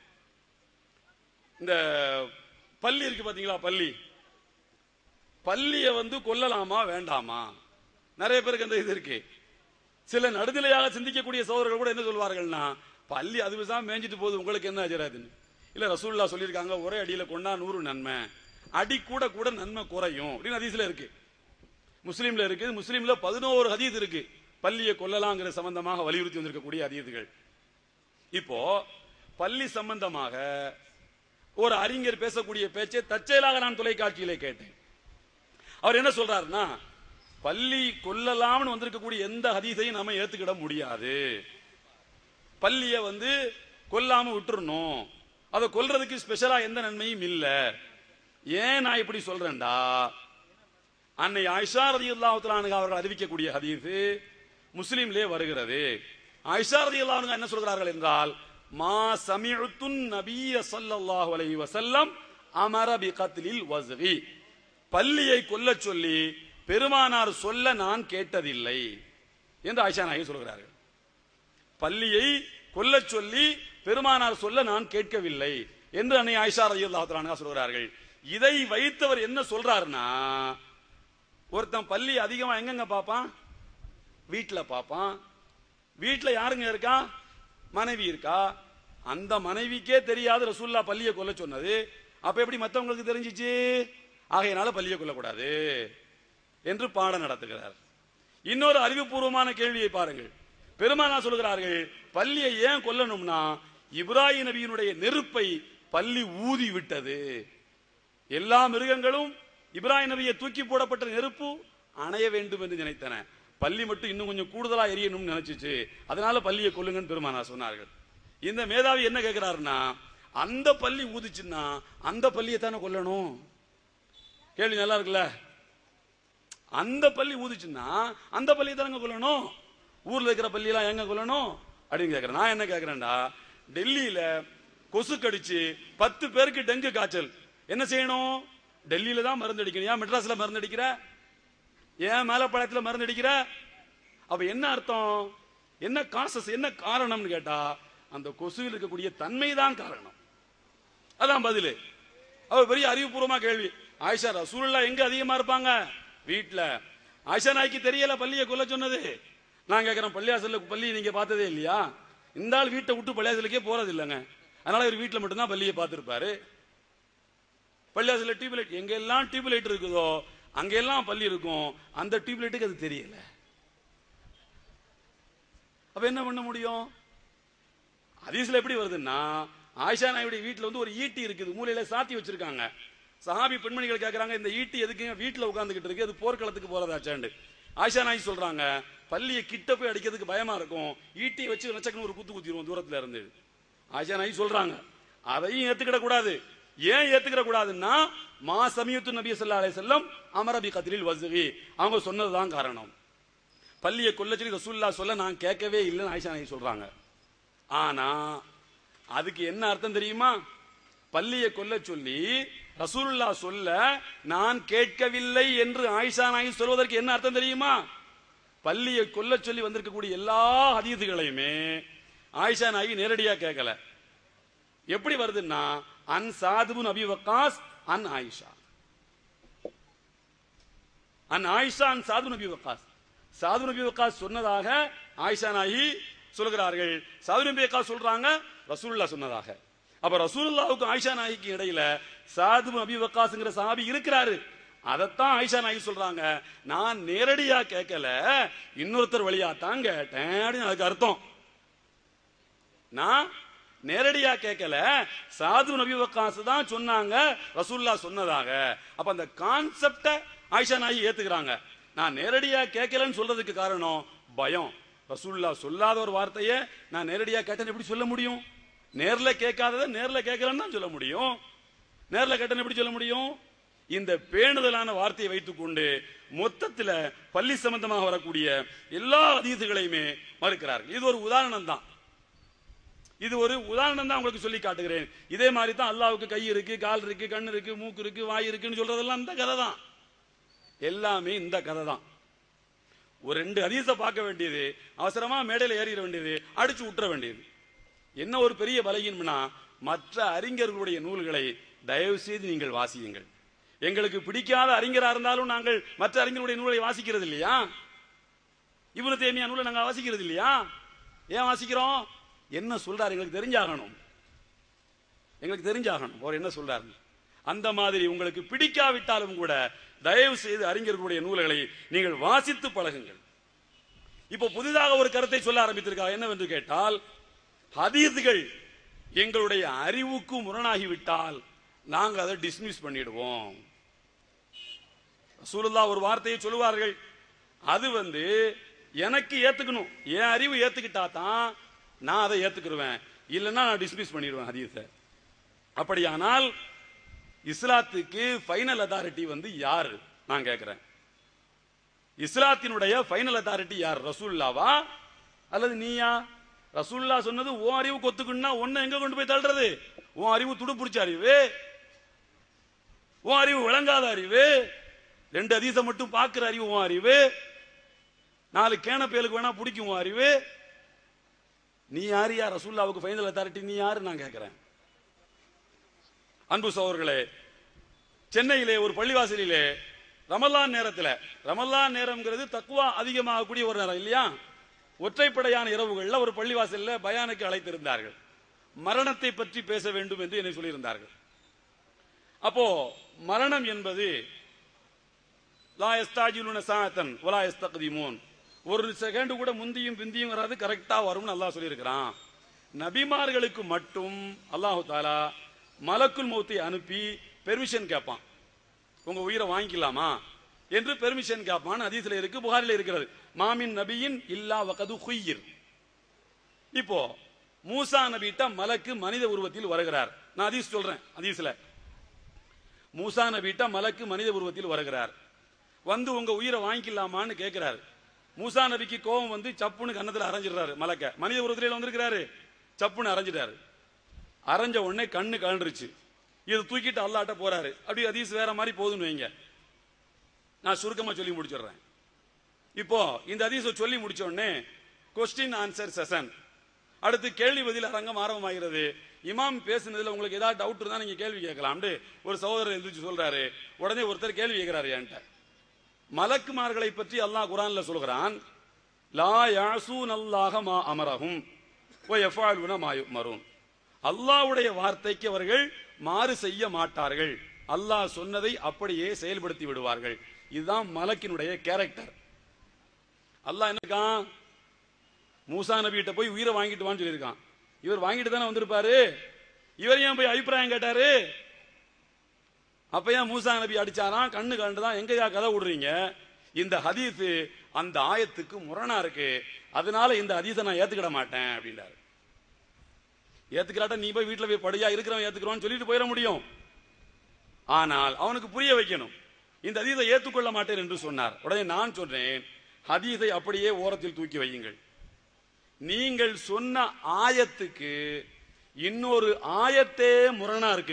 இந்த பள்ளி இருக்கு பாத்தீங்களா பள்ளி பள்ளிய வந்து கொல்லலாமா வேண்டாமா நிறைய பேருக்கு அந்த இது இருக்கு சில நடுநிலையாக சிந்திக்கக்கூடிய சோதரர்கள் கூட என்ன சொல்வார்கள்னா பள்ளி அது விசாம மேய்ஞ்சிட்டு போகுது உங்களுக்கு என்ன அஜராதுன்னு இல்ல ரசூல்லா சொல்லியிருக்காங்க ஒரே அடியில கொண்டா நூறு நன்மை அடி கூட கூட நன்மை குறையும் அப்படின்னு ஹதீஸ்ல இருக்கு முஸ்லீம்ல இருக்கு முஸ்லீம்ல பதினோரு ஹதீஸ் இருக்கு பள்ளியை கொல்லலாங்கிற சம்பந்தமாக வலியுறுத்தி வந்திருக்கக்கூடிய ஹதீதுகள் இப்போ பள்ளி சம்பந்தமாக ஒரு அறிஞர் பேசக்கூடிய பேச்சை தற்செயலாக நான் தொலைக்காட்சியிலே கேட்டேன் அவர் என்ன சொல்றாருன்னா பள்ளி கொல்லலாம்னு வந்திருக்கக்கூடிய எந்த ஹதீஸையும் நம்ம ஏத்துக்கிட முடியாது பள்ளிய வந்து கொல்லாம விட்டுறணும் அதை கொல்றதுக்கு ஸ்பெஷலா எந்த நன்மையும் இல்ல ஏன் நான் இப்படி சொல்றேன்டா அன்னை ஆயிஷா ரதியுல்லாஹு அவர்கள் அறிவிக்கக்கூடிய ஹதீஸ் முஸ்லிம்லே வருகிறது ஆயிஷா ரதியுல்லாஹு என்ன சொல்கிறார்கள் என்றால் மா சமிஅத்துன் நபிய ஸல்லல்லாஹு அலைஹி வஸல்லம் அமர பி கத்லில் வஸ்கி பள்ளியை கொல்லச் சொல்லி பெருமானார் சொல்ல நான் கேட்டதில்லை என்று ஆயிஷா நாயகி சொல்கிறார்கள் பள்ளியை கொல்லச் சொல்லி பெருமானார் சொல்ல நான் கேட்கவில்லை என்று அன்னை ஆயிஷா ரலியல்லாஹு அன்ஹா சொல்கிறார்கள் இதை வைத்தவர் என்ன சொல்றாருன்னா ஒருத்தன் பள்ளி அதிகமா எங்கெங்க பாப்பான் வீட்டுல பாப்பான் வீட்டுல யாருங்க இருக்கா மனைவி இருக்கா அந்த மனைவிக்கே தெரியாத ரசூல்லா பள்ளியை கொல்ல சொன்னது அப்ப எப்படி மத்தவங்களுக்கு தெரிஞ்சிச்சு ஆகையினால பள்ளியை கொல்லக்கூடாது என்று பாடம் நடத்துகிறார் இன்னொரு அறிவுபூர்வமான கேள்வியை பாருங்கள் பெருமானா சொல்கிறார்கள் பள்ளியை ஏன் கொல்லணும்னா இப்ராஹிம் நபியினுடைய நெருப்பை பள்ளி ஊதி விட்டது எல்லா மிருகங்களும் இப்ராஹிம் நபியை தூக்கி போடப்பட்ட நெருப்பு அணைய வேண்டும் என்று நினைத்தன பள்ளி மட்டும் இன்னும் கொஞ்சம் கூடுதலா எரியணும்னு நினைச்சிச்சு அதனால பள்ளியை கொல்லுங்கன்னு பெருமானா சொன்னார்கள் இந்த மேதாவி என்ன கேட்கிறாருன்னா அந்த பள்ளி ஊதுச்சுன்னா அந்த பள்ளியை தானே கொல்லணும் கேள்வி நல்லா இருக்குல்ல அந்த பள்ளி ஊதுச்சுன்னா அந்த பள்ளியை தானங்க கொல்லணும் ஊர்ல இருக்கிற பள்ளியெல்லாம் எங்க கொல்லணும் அப்படின்னு கேக்குறேன் நான் என்ன கேக்குறேன்டா டெல்லியில கொசு கடிச்சு பத்து பேருக்கு டெங்கு காய்ச்சல் என்ன செய்யணும் டெல்லியில தான் மருந்து அடிக்கணும் ஏன் மெட்ராஸ்ல மருந்து அடிக்கிற ஏன் மேலப்பாளையத்துல மருந்து அடிக்கிற அப்ப என்ன அர்த்தம் என்ன காசஸ் என்ன காரணம்னு கேட்டா அந்த கொசுவில் இருக்கக்கூடிய தன்மை தான் காரணம் அதான் பதிலு அவர் பெரிய அறிவுபூர்வமா கேள்வி ஆயிஷா ரசூலுல்லாஹ் எங்க அதிகமா இருப்பாங்க வீட்ல ஆயிஷா நாய்க்கு தெரியல பள்ளியை கொல்ல சொன்னது நான் கேட்கிறேன் பள்ளியாசல்ல பள்ளி நீங்க பார்த்ததே இல்லையா இந்த ஆள் வீட்டை விட்டு பள்ளியாசலுக்கே போறது இல்லைங்க அதனால இவர் வீட்டுல மட்டும்தான் பள்ளியை பார்த்திருப்பாரு பள்ளியாசல்ல டியூப்லைட் எங்க எல்லாம் டியூப்லைட் இருக்குதோ அங்கெல்லாம் பள்ளி இருக்கும் அந்த டியூப்லைட்டுக்கு அது தெரியல அப்ப என்ன பண்ண முடியும் ஹதீஸ்ல எப்படி வருதுன்னா ஆயிஷா நாயுடைய வீட்டுல வந்து ஒரு ஈட்டி இருக்குது மூலையில சாத்தி வச்சிருக்காங்க சஹாபி பெண்மணிகள் கேக்குறாங்க இந்த ஈட்டி எதுக்கு வீட்டுல உட்கார்ந்துகிட்டு இருக்கு அது போர்க்களத்துக்கு போறதாச்சாண்டு ஆயிஷா நாய் சொல்றாங்க பள்ளியை கிட்ட போய் அடிக்கிறதுக்கு பயமா இருக்கும் ஈட்டியை வச்சு நச்சக்கணும் ஒரு குத்து குத்திடுவோம் தூரத்துல இருந்து ஆயிஷா நாய் சொல்றாங்க அதையும் ஏத்துக்கிட கூடாது ஏன் ஏத்துக்கிட கூடாதுன்னா மா சமீத்து நபி ஸல்லல்லாஹு அலைஹி வஸல்லம் அமரபி கத்ரில் வஸ்வி அவங்க சொன்னதுதான் காரணம் பள்ளியை கொல்ல சொல்லி ரசூல்லா சொல்ல நான் கேட்கவே இல்லைன்னு ஆயிஷா நாய் சொல்றாங்க ஆனா அதுக்கு என்ன அர்த்தம் தெரியுமா பள்ளியை கொல்ல சொல்லி ரசூலுல்லா சொல்ல நான் கேட்கவில்லை என்று ஆயிஷா நாயகி சொல்வதற்கு என்ன அர்த்தம் தெரியுமா பள்ளியை கொல்ல சொல்லி வந்திருக்கக்கூடிய எல்லா ஹதீதுகளையுமே ஆயிஷா நாயகி நேரடியா கேட்கல எப்படி வருதுன்னா அன் சாதுபுன் அபி வக்காஸ் அன் ஆயிஷா அன் ஆயிஷா அன் சாது நபி வக்காஸ் சாது நபி வக்காஸ் சொன்னதாக ஆயிஷா நாயி சொல்கிறார்கள் சாது நபி வக்காஸ் சொல்றாங்க ரசூலுல்லா சொன்னதாக அப்ப ரசூலுல்லாவுக்கு ஆயிஷா நாயிக்கு இடையில சாது நபி வக்காஸ்ங்கிற சாபி இருக்கிறாரு அதைத்தான் ஆயிஷா நாயகி சொல்றாங்க நான் நேரடியா கேட்கல இன்னொருத்தர் வழியா தான் கேட்டேன் அப்படின்னு அதுக்கு அர்த்தம் நான் நேரடியா கேட்கல சாது நபி வக்காஸ் தான் சொன்னாங்க ரசூல்லா சொன்னதாக அப்ப அந்த கான்செப்ட ஆயிஷா நாயகி ஏத்துக்கிறாங்க நான் நேரடியா கேட்கலன்னு சொல்றதுக்கு காரணம் பயம் ரசூல்லா சொல்லாத ஒரு வார்த்தையை நான் நேரடியா கேட்டேன்னு எப்படி சொல்ல முடியும் நேர்ல கேட்காததை நேர்ல கேட்கலன்னு தான் சொல்ல முடியும் நேர்ல கேட்டேன்னு எப்படி சொல்ல முடியும் இந்த பேணுதலான வார்த்தையை வைத்துக்கொண்டு மொத்தத்துல பள்ளி சம்பந்தமாக வரக்கூடிய எல்லா அதீதுகளையுமே மறுக்கிறார்கள் இது ஒரு உதாரணம் தான் இது ஒரு உதாரணம் தான் உங்களுக்கு சொல்லி காட்டுகிறேன் இதே மாதிரி தான் அல்லாவுக்கு கை இருக்கு கால் இருக்கு கண் இருக்கு மூக்கு இருக்கு வாய் இருக்குன்னு சொல்றதெல்லாம் இந்த கதை தான் எல்லாமே இந்த கதை தான் ஒரு ரெண்டு ஹதீஸை பார்க்க வேண்டியது அவசரமா மேடையில் ஏறிட வேண்டியது அடிச்சு விட்டுற வேண்டியது என்ன ஒரு பெரிய பலகீனம்னா மற்ற அறிஞர்களுடைய நூல்களை தயவு செய்து நீங்கள் வாசியுங்கள் எங்களுக்கு பிடிக்காத அறிஞரா இருந்தாலும் நாங்கள் மற்ற அறிஞருடைய நூலை வாசிக்கிறது இல்லையா இவனு தேமியா நூலை நாங்க வாசிக்கிறது இல்லையா ஏன் வாசிக்கிறோம் என்ன சொல்றாரு எங்களுக்கு தெரிஞ்சாகணும் எங்களுக்கு தெரிஞ்சாகணும் அவர் என்ன சொல்றாரு அந்த மாதிரி உங்களுக்கு பிடிக்காவிட்டாலும் கூட தயவு செய்து அறிஞர்களுடைய நூல்களை நீங்கள் வாசித்து பழகுங்கள் இப்போ புதிதாக ஒரு கருத்தை சொல்ல ஆரம்பித்திருக்காங்க என்னவென்று கேட்டால் ஹதீதுகள் எங்களுடைய அறிவுக்கு முரணாகிவிட்டால் நாங்கள் அதை டிஸ்மிஸ் பண்ணிடுவோம் ரசூலுல்லா ஒரு வார்த்தையை சொல்லுவார்கள் அது வந்து எனக்கு ஏத்துக்கணும் என் அறிவு ஏத்துக்கிட்டா தான் நான் அதை ஏத்துக்கிடுவேன் இல்லைன்னா நான் டிஸ்மிஸ் பண்ணிடுவேன் ஹதீஸை அப்படியானால் இஸ்லாத்துக்கு ஃபைனல் அத்தாரிட்டி வந்து யாரு நான் கேட்கிறேன் இஸ்லாத்தினுடைய ஃபைனல் அத்தாரிட்டி யார் ரசூல்லாவா அல்லது நீயா ரசூல்லா சொன்னது உன் அறிவு கொத்துக்குன்னா ஒன்னு எங்க கொண்டு போய் தள்ளுறது உன் அறிவு துடுப்பிடிச்ச அறிவு உன் அறிவு விளங்காத அறிவு ரெண்டு அதிசம் மட்டும் பார்க்கிற அறிவு உன் அறிவு நாலு கேன பேலுக்கு வேணா பிடிக்கும் உன் அறிவு நீ யார் யார் ரசூல்லாவுக்கு ஃபைனல் அத்தாரிட்டி நீ யாரு நான் கேட்கிறேன் அன்பு சோழர்களே சென்னையிலே ஒரு பள்ளிவாசலிலே ரமலான் நேரத்தில் ரமலான் நேரம்ங்கிறது தக்குவா அதிகமாகக்கூடிய ஒரு நேரம் இல்லையா ஒற்றைப்படையான இரவுகள்ல ஒரு பள்ளிவாசல்ல பயானுக்கு அழைத்திருந்தார்கள் மரணத்தை பற்றி பேச வேண்டும் என்று என்னை சொல்லியிருந்தார்கள் அப்போ மரணம் என்பது லா எஸ்தாஜிலுன சாத்தன் வலா எஸ்தகதிமோன் ஒரு செகண்ட் கூட முந்தியும் பிந்தியும் வராது கரெக்டா வரும்னு அல்லாஹ் சொல்லியிருக்கிறான் நபிமார்களுக்கு மட்டும் அல்லாஹு தாலா மலக்குல் மௌத்தை அனுப்பி பெர்மிஷன் கேட்பான் உங்க உயிரை வாங்கிக்கலாமா என்று பெர்மிஷன் கேட்பான் ஹதீஸ்ல இருக்கு புகாரில இருக்கிறது மாமின் நபியின் இல்லா வகது ஹுய்யிர் இப்போ மூசா நபிட்ட மலக்கு மனித உருவத்தில் வருகிறார் நான் ஹதீஸ் சொல்றேன் ஹதீஸ்ல மூசா நபிட்ட மலக்கு மனித உருவத்தில் வருகிறார் வந்து உங்க உயிரை வாங்கிக்கலாமான்னு கேட்கிறாரு மூசா நபிக்கு கோபம் வந்து சப்புன்னு கன்னத்துல அரைஞ்சிடுறாரு மலக்க மனித உருவத்திலே வந்திருக்கிறாரு சப்புன்னு அரைஞ்சிட்டாரு அரைஞ்ச உடனே கண்ணு கலண்டுருச்சு இது தூக்கிட்டு அல்லாட்ட போறாரு அப்படி ஹதீஸ் வேற மாதிரி போகுதுன்னு வைங்க நான் சுருக்கமா சொல்லி முடிச்சிடுறேன் இப்போ இந்த ஹதீஸை சொல்லி முடிச்ச உடனே கொஸ்டின் ஆன்சர் செஷன் அடுத்து கேள்வி பதில் அரங்கம் ஆரம்பமாகிறது இமாம் பேசுனதுல உங்களுக்கு ஏதாவது டவுட் இருந்தா நீங்க கேள்வி கேட்கலாம்னு ஒரு சகோதரர் எந்திரிச்சு சொல்றாரு உடனே ஒருத்தர் கேள்வி கேட்கிறாரு என்கிட்ட மலக்குமார்களை பற்றி அல்லாஹ் குரான்ல சொல்கிறான் லா யாசூன் அல்லாஹ மா அமரஹும் வ யஃபாலுன மா யுமரூன் அல்லாஹ்வுடைய வார்த்தைக்கு அவர்கள் மாறு செய்ய மாட்டார்கள் அல்லாஹ் சொன்னதை அப்படியே செயல்படுத்தி விடுவார்கள் இதுதான் மலக்கினுடைய கேரக்டர் அல்லாஹ் என்ன இருக்கான் மூசா நபிகிட்ட போய் உயிரை வாங்கிட்டு வான்னு சொல்லியிருக்கான் இவர் வாங்கிட்டு தானே வந்திருப்பாரு இவர் ஏன் போய் அபிப்பிராயம் கேட்டாரு அப்ப ஏன் மூசா நபி அடிச்சாராம் கண்ணு கண்டு தான் எங்கயா கதை விடுறீங்க இந்த ஹதீஸ் அந்த ஆயத்துக்கு முரணா இருக்கு அதனால இந்த ஹதீஸை நான் ஏத்துக்கிட மாட்டேன் அப்படின்றாரு ஏத்துக்கிறாட்ட நீ போய் வீட்டுல போய் படியா இருக்கிறவன் ஏத்துக்கிறோன்னு சொல்லிட்டு போயிட முடியும் ஆனால் அவனுக்கு புரிய வைக்கணும் இந்த ஹதீஸை ஏத்துக்கொள்ள மாட்டேன் என்று சொன்னார் உடனே நான் சொன்னேன் ஹதீஸை அப்படியே ஓரத்தில் தூக்கி வையுங்கள் நீங்கள் சொன்ன ஆயத்துக்கு இன்னொரு ஆயத்தே முரணா இருக்கு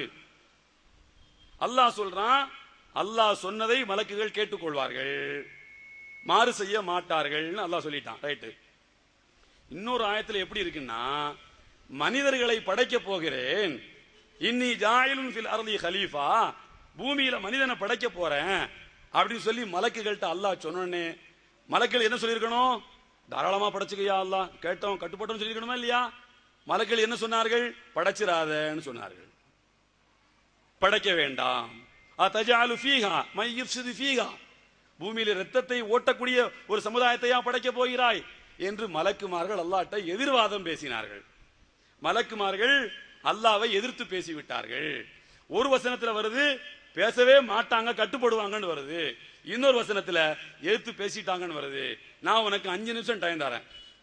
அல்லாஹ் சொல்றான் அல்லாஹ் சொன்னதை மலக்குகள் கேட்டுக்கொள்வார்கள் மாறு செய்ய மாட்டார்கள்னு அல்லாஹ் சொல்லிட்டான் ரைட்டு இன்னொரு ஆயத்துல எப்படி இருக்குன்னா மனிதர்களை படைக்க போகிறேன் இன்னி ஜாயிலுன் ஃபில் அர்லி ஹலீஃபா பூமியில மனிதனை படைக்க போறேன் அப்படின்னு சொல்லி மலக்குகள்கிட்ட அல்லாஹ் சொன்னோடனே மலக்கள் என்ன சொல்லியிருக்கணும் தாராளமா படைச்சுக்கையா அல்லாஹ் கேட்டோம் கட்டுப்பட்டோம் சொல்லியிருக்கணுமா இல்லையா மலக்கள் என்ன சொன்னார்கள் படைச்சிராதன்னு சொன்னார்கள் படைக்க வேண்டாம் அத்தஜாலு ஃபீஹா மை யுஃப்சிது ஃபீஹா பூமியில ரத்தத்தை ஓட்டக்கூடிய ஒரு சமுதாயத்தையா படைக்க போகிறாய் என்று மலக்குமார்கள் அல்லாட்ட எதிர்வாதம் பேசினார்கள் மலக்குமார்கள் அல்லாவை எதிர்த்து பேசிவிட்டார்கள் ஒரு வசனத்துல வருது பேசவே மாட்டாங்க கட்டுப்படுவாங்கன்னு வருது இன்னொரு வசனத்துல எதிர்த்து பேசிட்டாங்கன்னு வருது நான் உனக்கு அஞ்சு நிமிஷம் டைம் தரேன்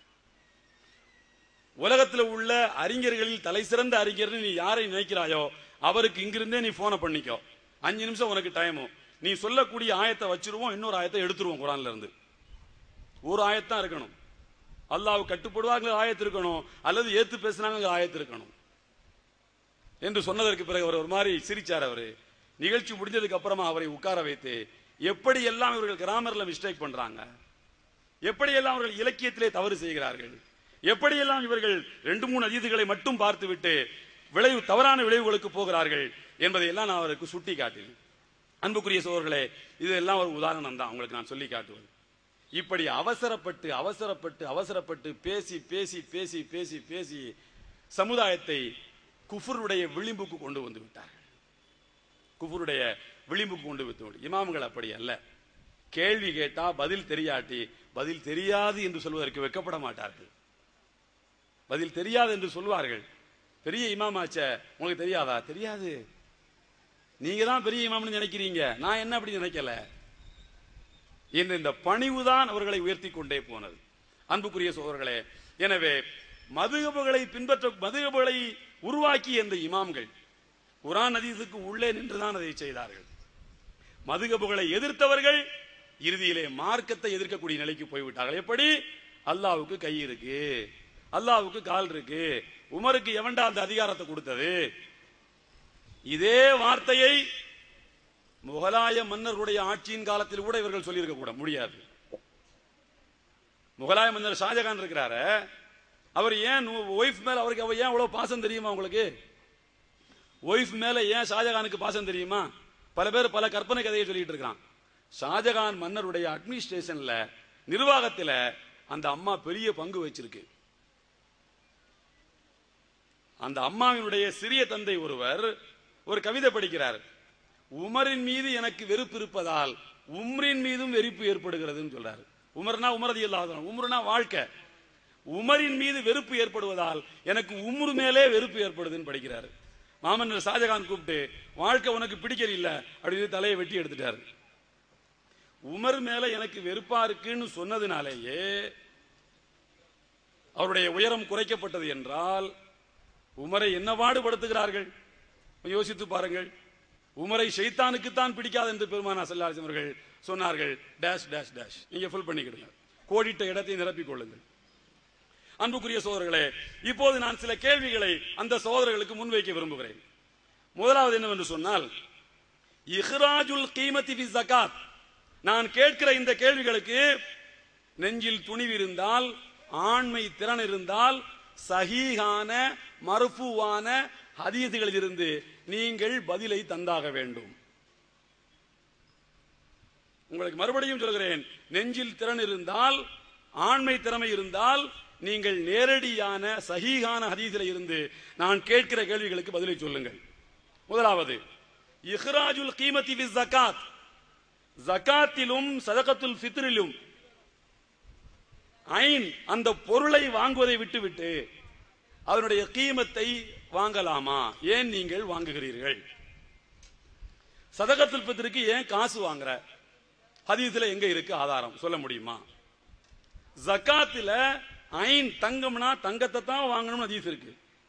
உலகத்துல உள்ள அறிஞர்களில் தலை சிறந்த அறிஞர் நீ யாரை நினைக்கிறாயோ அவருக்கு இங்கிருந்தே நீ போனை பண்ணிக்கோ அஞ்சு நிமிஷம் உனக்கு டைமும் நீ சொல்லக்கூடிய ஆயத்தை வச்சிருவோம் இன்னொரு ஆயத்தை எடுத்துருவோம் குரான்ல இருந்து ஒரு ஆயத்தான் இருக்கணும் அல்லாஹ் கட்டுப்படுவாங்க ஆயத்து இருக்கணும் அல்லது ஏத்து பேசினாங்க ஆயத்து இருக்கணும் என்று சொன்னதற்கு பிறகு அவர் ஒரு மாதிரி சிரிச்சார் அவரு நிகழ்ச்சி முடிஞ்சதுக்கு அப்புறமா அவரை உட்கார வைத்து எப்படி எல்லாம் இவர்கள் கிராமர்ல மிஸ்டேக் பண்றாங்க எப்படியெல்லாம் அவர்கள் இலக்கியத்திலே தவறு செய்கிறார்கள் எப்படியெல்லாம் இவர்கள் ரெண்டு மூணு அதீதுகளை மட்டும் பார்த்துவிட்டு விளைவு தவறான விளைவுகளுக்கு போகிறார்கள் என்பதை எல்லாம் நான் அவருக்கு சுட்டி காட்டினேன் அன்புக்குரிய சோர்களே இதெல்லாம் ஒரு உதாரணம் தான் உங்களுக்கு நான் சொல்லி காட்டுவது இப்படி அவசரப்பட்டு அவசரப்பட்டு அவசரப்பட்டு பேசி பேசி பேசி பேசி பேசி சமுதாயத்தை குஃபருடைய விளிம்புக்கு கொண்டு வந்து விட்டார்கள் குஃபருடைய விளிம்புக்கு கொண்டு வந்து இமாம்கள் அப்படி அல்ல கேள்வி கேட்டா பதில் தெரியாட்டி பதில் தெரியாது என்று சொல்வதற்கு வெக்கப்பட மாட்டார்கள் பதில் தெரியாது என்று சொல்வார்கள் பெரிய இமாமாச்ச உங்களுக்கு தெரியாதா தெரியாது நீங்க தான் பெரிய இமாம்னு நினைக்கிறீங்க நான் என்ன அப்படி நினைக்கல என்று இந்த பணிவுதான் அவர்களை உயர்த்தி கொண்டே போனது அன்புக்குரிய சோதர்களே எனவே மதுகபுகளை பின்பற்ற மதுகபுகளை உருவாக்கிய இந்த இமாம்கள் குரான் அதீசுக்கு உள்ளே நின்றுதான் அதை செய்தார்கள் மதுகபுகளை எதிர்த்தவர்கள் இறுதியிலே மார்க்கத்தை எதிர்க்கக்கூடிய நிலைக்கு போய்விட்டார்கள் எப்படி அல்லாவுக்கு கை இருக்கு அல்லாவுக்கு கால் இருக்கு உமருக்கு எவன்டா அந்த அதிகாரத்தை கொடுத்தது இதே வார்த்தையை முகலாய மன்னர்களுடைய ஆட்சியின் காலத்தில் கூட இவர்கள் சொல்லியிருக்க கூட முடியாது முகலாய மன்னர் ஷாஜகான் இருக்கிறாரு அவர் ஏன் ஒய்ஃப் மேல அவருக்கு அவர் ஏன் அவ்வளவு பாசம் தெரியுமா உங்களுக்கு ஒய்ஃப் மேல ஏன் ஷாஜகானுக்கு பாசம் தெரியுமா பல பேர் பல கற்பனை கதையை சொல்லிட்டு இருக்கான் ஷாஜகான் மன்னருடைய அட்மினிஸ்ட்ரேஷன்ல நிர்வாகத்துல அந்த அம்மா பெரிய பங்கு வச்சிருக்கு அந்த அம்மாவினுடைய சிறிய தந்தை ஒருவர் ஒரு கவிதை படிக்கிறார் உமரின் மீது எனக்கு வெறுப்பு இருப்பதால் உம்ரின் மீதும் வெறுப்பு ஏற்படுகிறதுன்னு சொல்றாரு உமர்னா உமரதி இல்லாத உம்ருனா வாழ்க்கை உமரின் மீது வெறுப்பு ஏற்படுவதால் எனக்கு உம்ரு மேலே வெறுப்பு ஏற்படுதுன்னு படிக்கிறாரு மாமன்னர் ஷாஜகான் கூப்பிட்டு வாழ்க்கை உனக்கு பிடிக்கல இல்ல அப்படின்னு தலையை வெட்டி எடுத்துட்டாரு உமர் மேல எனக்கு வெறுப்பா இருக்குன்னு சொன்னதுனாலேயே அவருடைய உயரம் குறைக்கப்பட்டது என்றால் உமரை என்ன பாடுபடுத்துகிறார்கள் யோசித்து பாருங்கள் உமரை ஷைத்தானுக்குத்தான் பிடிக்காது என்று பெருமானா செல்லாஸ் அவர்கள் சொன்னார்கள் டேஷ் டேஷ் டேஷ் நீங்க ஃபுல் பண்ணிக்கிடுங்க கோடிட்ட இடத்தை நிரப்பிக் கொள்ளுங்கள் அன்புக்குரிய சோதரர்களே இப்போது நான் சில கேள்விகளை அந்த சோதரர்களுக்கு முன்வைக்க விரும்புகிறேன் முதலாவது என்னவென்று சொன்னால் இஹ்ராஜுல் கீமத்தி ஃபி ஜகாத் நான் கேட்கிற இந்த கேள்விகளுக்கு நெஞ்சில் துணிவு இருந்தால் ஆண்மை திறன் இருந்தால் சஹீஹான மறுப்புவான ஹதீதுகளில் இருந்து நீங்கள் பதிலை தந்தாக வேண்டும் உங்களுக்கு மறுபடியும் சொல்கிறேன் நெஞ்சில் திறன் இருந்தால் ஆண்மை திறமை இருந்தால் நீங்கள் நேரடியான சஹீஹான ஹதீஸில் இருந்து நான் கேட்கிற கேள்விகளுக்கு பதிலை சொல்லுங்கள் முதலாவது இஹ்ராஜுல் கீமத்தி ஃபி ஜகாத் ஜகாத்திலும் சதகத்துல் ஃபித்ரிலும் ஐன் அந்த பொருளை வாங்குவதை விட்டுவிட்டு அதனுடைய கீமத்தை வாங்கலாமா ஏன் நீங்கள் வாங்குகிறீர்கள் சதகத்துல் ஃபித்ருக்கு ஏன் காசு வாங்குற ஹதீஸ்ல எங்க இருக்கு ஆதாரம் சொல்ல முடியுமா ஜக்காத்துல ஐன் தங்கம்னா தங்கத்தை தான் வாங்கணும்னு ஹதீஸ் இருக்கு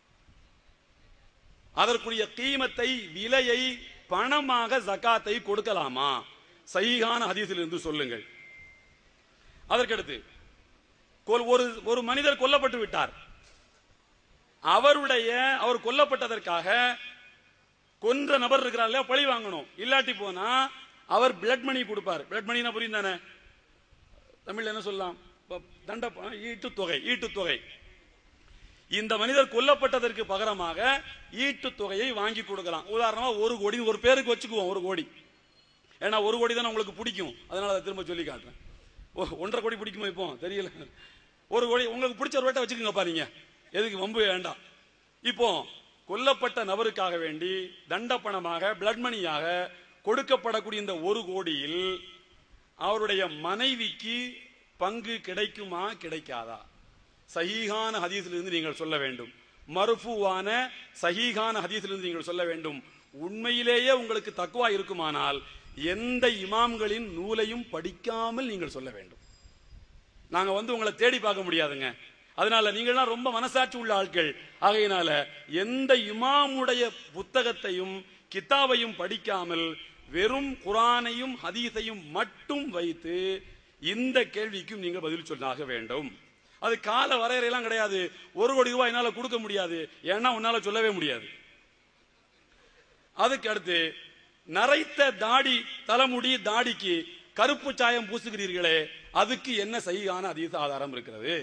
அதற்குரிய கீமத்தை விலையை பணமாக ஜக்காத்தை கொடுக்கலாமா சைகான ஹதீஸில் இருந்து சொல்லுங்கள் அதற்கடுத்து கொல்- ஒரு ஒரு மனிதர் கொல்லப்பட்டு விட்டார் அவருடைய அவர் கொல்லப்பட்டதற்காக கொன்ற நபர் இருக்கிறார் இல்லையா பழி வாங்கணும் இல்லாட்டி போனா அவர் பிளட் மணி கொடுப்பார் பிளட் மணினா புரியும் தானே தமிழ்ல என்ன சொல்லலாம் இப்ப தண்ட பணம், ஈட்டுத் தொகை ஈட்டுத் தொகை இந்த மனிதர் கொல்லப்பட்டதற்கு பகரமாக ஈட்டுத் தொகையை வாங்கி கொடுக்கலாம் உதாரணமா ஒரு கோடி ஒரு பேருக்கு வச்சுக்குவோம் ஒரு கோடி ஏன்னா ஒரு கோடி தானே உங்களுக்கு பிடிக்கும் அதனால அதை திரும்ப சொல்லி காட்டுறேன் ஓ, ஒன்றரை கோடி பிடிக்குமா இப்போ தெரியல ஒரு கோடி உங்களுக்கு பிடிச்ச ஒரு வேட்டை வச்சுக்கோங்கப்பா நீங்க எதுக்கு வம்பு வேண்டாம் இப்போ கொல்லப்பட்ட நபருக்காக வேண்டி தண்ட பணமாக பிளட் மணியாக கொடுக்கப்படக்கூடிய இந்த ஒரு கோடியில் அவருடைய மனைவிக்கு பங்கு கிடைக்குமா கிடைக்காதா சஹீகான ஹதீஸிலிருந்து நீங்கள் சொல்ல வேண்டும் மருஃபுவான சஹீகான ஹதீஸிலிருந்து நீங்கள் சொல்ல வேண்டும் உண்மையிலேயே உங்களுக்கு தக்குவா இருக்குமானால் எந்த இமாம்களின் நூலையும் படிக்காமல் நீங்கள் சொல்ல வேண்டும் நாங்க வந்து உங்களை தேடி பார்க்க முடியாதுங்க அதனால நீங்கள்லாம் ரொம்ப மனசாட்சி உள்ள ஆட்கள் ஆகையினால எந்த இமாமுடைய புத்தகத்தையும் கித்தாபையும் படிக்காமல் வெறும் குரானையும் ஹதீஸையும் மட்டும் வைத்து இந்த கேள்விக்கும் நீங்கள் பதில் சொன்னாக வேண்டும் அது கால வரையறையெல்லாம் கிடையாது ஒரு கோடி ரூபாய் என்னால கொடுக்க முடியாது ஏன்னா உன்னால சொல்லவே முடியாது அதுக்கு அடுத்து நரைத்த தாடி தலைமுடி தாடிக்கு கருப்பு சாயம் பூசுகிறீர்களே அதுக்கு என்ன சரியான அதீத ஆதாரம் இருக்கிறது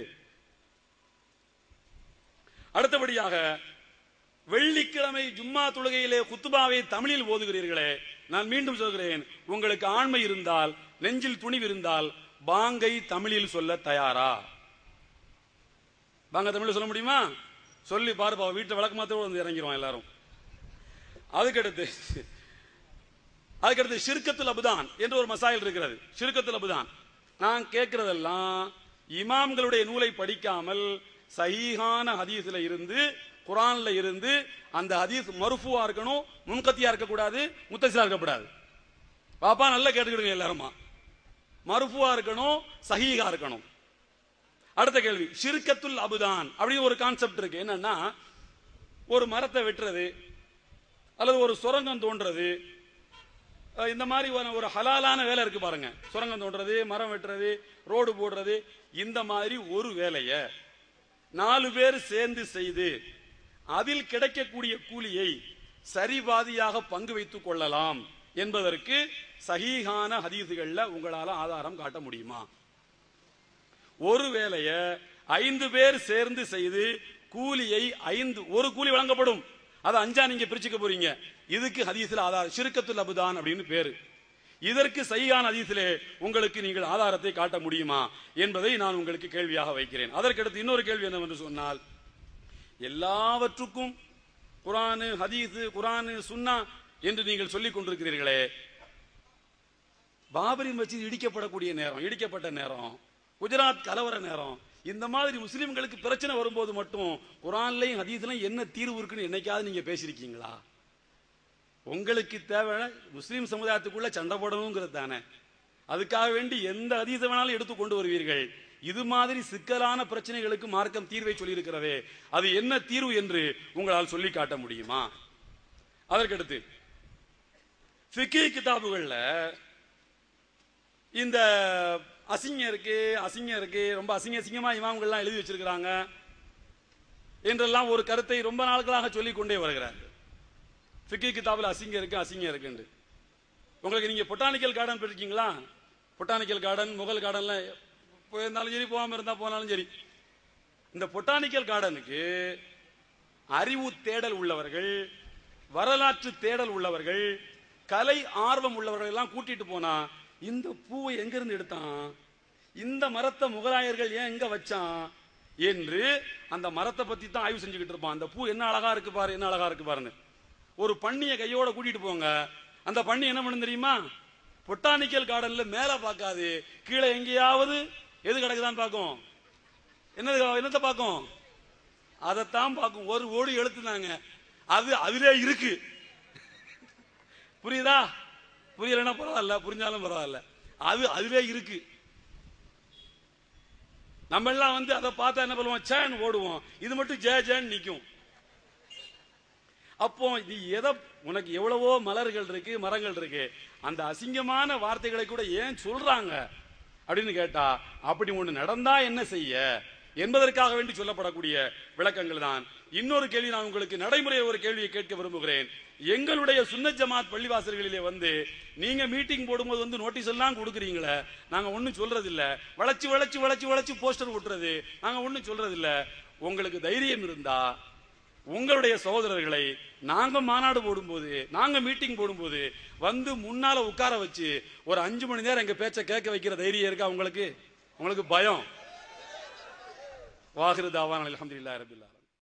அடுத்தபடியாக வெள்ளிக்கிழமை ஜும்மா தொழுகையிலே குத்துபாவை தமிழில் ஓதுகிறீர்களே நான் மீண்டும் சொல்கிறேன் உங்களுக்கு ஆண்மை இருந்தால் நெஞ்சில் துணிவு இருந்தால் பாங்கை தமிழில் சொல்ல தயாரா பாங்க தமிழ்ல சொல்ல முடியுமா சொல்லி பாருப்பா வீட்டுல விளக்கு மாத்திரம் வந்து இறங்கிடுவான் எல்லாரும் அதுக்கடுத்து அதுக்கடுத்து ஷிர்கத்துல் அபுதான் என்று ஒரு மசாயில் இருக்கிறது ஷிர்கத்துல் அபுதான் நான் கேட்கிறதெல்லாம் இமாம்களுடைய நூலை படிக்காமல் சஹீஹான ஹதீஸ்ல இருந்து குரான்ல இருந்து அந்த ஹதீஸ் மருஃபுவா இருக்கணும் முன்கத்தியா இருக்கக்கூடாது முத்தசிலா இருக்கக்கூடாது பாப்பா நல்லா கேட்டுக்கிடுங்க எல்லாருமா மருஃபுவா இருக்கணும் சஹீஹா இருக்கணும் அடுத்த கேள்வி ஷிர்கத்துல் அபுதான் அப்படின்னு ஒரு கான்செப்ட் இருக்கு என்னன்னா ஒரு மரத்தை வெட்டுறது அல்லது ஒரு சுரங்கம் தோன்றது அஹ் இந்த மாதிரி ஒரு- ஒரு ஹலாலான வேலை இருக்கு பாருங்க சுரங்கம் தோன்றது மரம் வெட்டுறது ரோடு போடுறது இந்த மாதிரி ஒரு வேலைய நாலு பேர் சேர்ந்து செய்து அதில் கிடைக்கக்கூடிய கூலியை சரிபாதியாக பங்கு வைத்துக் கொள்ளலாம் என்பதற்கு சஹீஹான ஹதீசுகள்ல உங்களால ஆதாரம் காட்ட முடியுமா ஒரு வேலைய ஐந்து பேர் சேர்ந்து செய்து கூலியை ஐந்து ஒரு கூலி வழங்கப்படும் அதை அஞ்சா நீங்க பிரிச்சுக்க போறீங்க இதுக்கு ஹதீஸ்ல ஆதார் ஷிர்கத்துல் அபுதான் அப்படின்னு பேரு இதற்கு சையான ஹதீஸிலே உங்களுக்கு நீங்கள் ஆதாரத்தை காட்ட முடியுமா என்பதை நான் உங்களுக்கு கேள்வியாக வைக்கிறேன் அதற்கடுத்து இன்னொரு கேள்வி என்னவென்று சொன்னால் எல்லாவற்றுக்கும் குரானு ஹதீஸ் குரானு சுன்னா என்று நீங்கள் சொல்லிக் கொண்டிருக்கிறீர்களே பாபரி மஸ்ஜித் இடிக்கப்படக்கூடிய நேரம் இடிக்கப்பட்ட நேரம் குஜராத் கலவர நேரம் இந்த மாதிரி முஸ்லிம்களுக்கு பிரச்சனை வரும்போது மட்டும் குரான்லயும் ஹதீஸ்லயும் என்ன தீர்வு இருக்குன்னு என்னைக்காவது நீங்க பேசியிருக்கீங்களா உங்களுக்கு தேவை முஸ்லிம் சமுதாயத்துக்குள்ள சண்டை போடணுங்கிறது தானே அதுக்காக வேண்டி எந்த அதீத வேணாலும் எடுத்து கொண்டு வருவீர்கள் இது மாதிரி சிக்கலான பிரச்சனைகளுக்கு மார்க்கம் தீர்வை சொல்லியிருக்கிறதே அது என்ன தீர்வு என்று உங்களால் சொல்லி காட்ட முடியுமா அதற்கடுத்து ஃபிக்கி கிதாபுகள்ல இந்த அசிங்கம் இருக்கு அசிங்கம் இருக்கு ரொம்ப அசிங்க அசிங்கமா இமாம்கள்லாம் எழுதி வச்சிருக்கிறாங்க என்றெல்லாம் ஒரு கருத்தை ரொம்ப நாட்களாக சொல்லிக் கொண்டே வருகிறார்கள் ஃபிக்கி கிதாபில் அசிங்கம் இருக்கு அசிங்கம் இருக்குன்னு உங்களுக்கு நீங்க பொட்டானிக்கல் கார்டன் போயிருக்கீங்களா பொட்டானிக்கல் கார்டன் முகல் கார்டன்லாம் போயிருந்தாலும் சரி போகாம இருந்தா போனாலும் சரி இந்த பொட்டானிக்கல் கார்டனுக்கு அறிவு தேடல் உள்ளவர்கள் வரலாற்று தேடல் உள்ளவர்கள் கலை ஆர்வம் உள்ளவர்கள் எல்லாம் கூட்டிட்டு போனா இந்த பூவை எங்க இருந்து எடுத்தான் இந்த மரத்தை முகலாயர்கள் ஏன் எங்க வச்சான் என்று அந்த மரத்தை பத்தி தான் ஆய்வு செஞ்சுக்கிட்டு இருப்பான் அந்த பூ என்ன அழகா இருக்கு பாரு என்ன அழகா இருக்கு பாருன்னு ஒரு பண்ணிய கையோட கூட்டிட்டு போங்க அந்த பண்ணி என்ன பண்ணும் தெரியுமா பொட்டானிக்கல் கார்டன்ல மேல பார்க்காது கீழே எங்கேயாவது எது கிடக்குதான்னு பார்க்கும் என்னது என்னத்தை பார்க்கும் அதைத்தான் பார்க்கும் ஒரு ஓடி எழுத்துனாங்க அது அதிலே இருக்கு புரியுதா புரியலன்னா பரவாயில்ல புரிஞ்சாலும் பரவாயில்ல அது அதிலே இருக்கு நம்ம எல்லாம் வந்து அதை பார்த்தா என்ன பண்ணுவோம் சேன் ஓடுவோம் இது மட்டும் ஜே ஜேன் நிக்கும் அப்போ நீ எதை உனக்கு எவ்வளவோ மலர்கள் இருக்கு மரங்கள் இருக்கு அந்த அசிங்கமான வார்த்தைகளை கூட ஏன் சொல்றாங்க அப்படின்னு கேட்டா அப்படி ஒண்ணு நடந்தா என்ன செய்ய என்பதற்காக வேண்டி சொல்லப்படக்கூடிய விளக்கங்கள் தான் இன்னொரு கேள்வி நான் உங்களுக்கு நடைமுறை ஒரு கேள்வியை கேட்க விரும்புகிறேன் எங்களுடைய சுன்னத் ஜமாத் பள்ளிவாசல்களிலே வந்து நீங்க மீட்டிங் போடும்போது வந்து நோட்டீஸ் எல்லாம் கொடுக்குறீங்களே நாங்க ஒண்ணும் சொல்றது இல்ல வளைச்சு வளைச்சு வளைச்சு வளைச்சு போஸ்டர் ஒட்டுறது நாங்க ஒண்ணும் சொல்றது இல்ல உங்களுக்கு தைரியம் இருந்தா உங்களுடைய சகோதரர்களை நாங்க மாநாடு போடும்போது நாங்க மீட்டிங் போடும்போது வந்து முன்னால உட்கார வச்சு ஒரு அஞ்சு மணி நேரம் எங்க பேச்ச கேட்க வைக்கிற தைரியம் இருக்கா உங்களுக்கு உங்களுக்கு பயம் வாகிரு தாவான் அலமதுல்லா ரபில்லா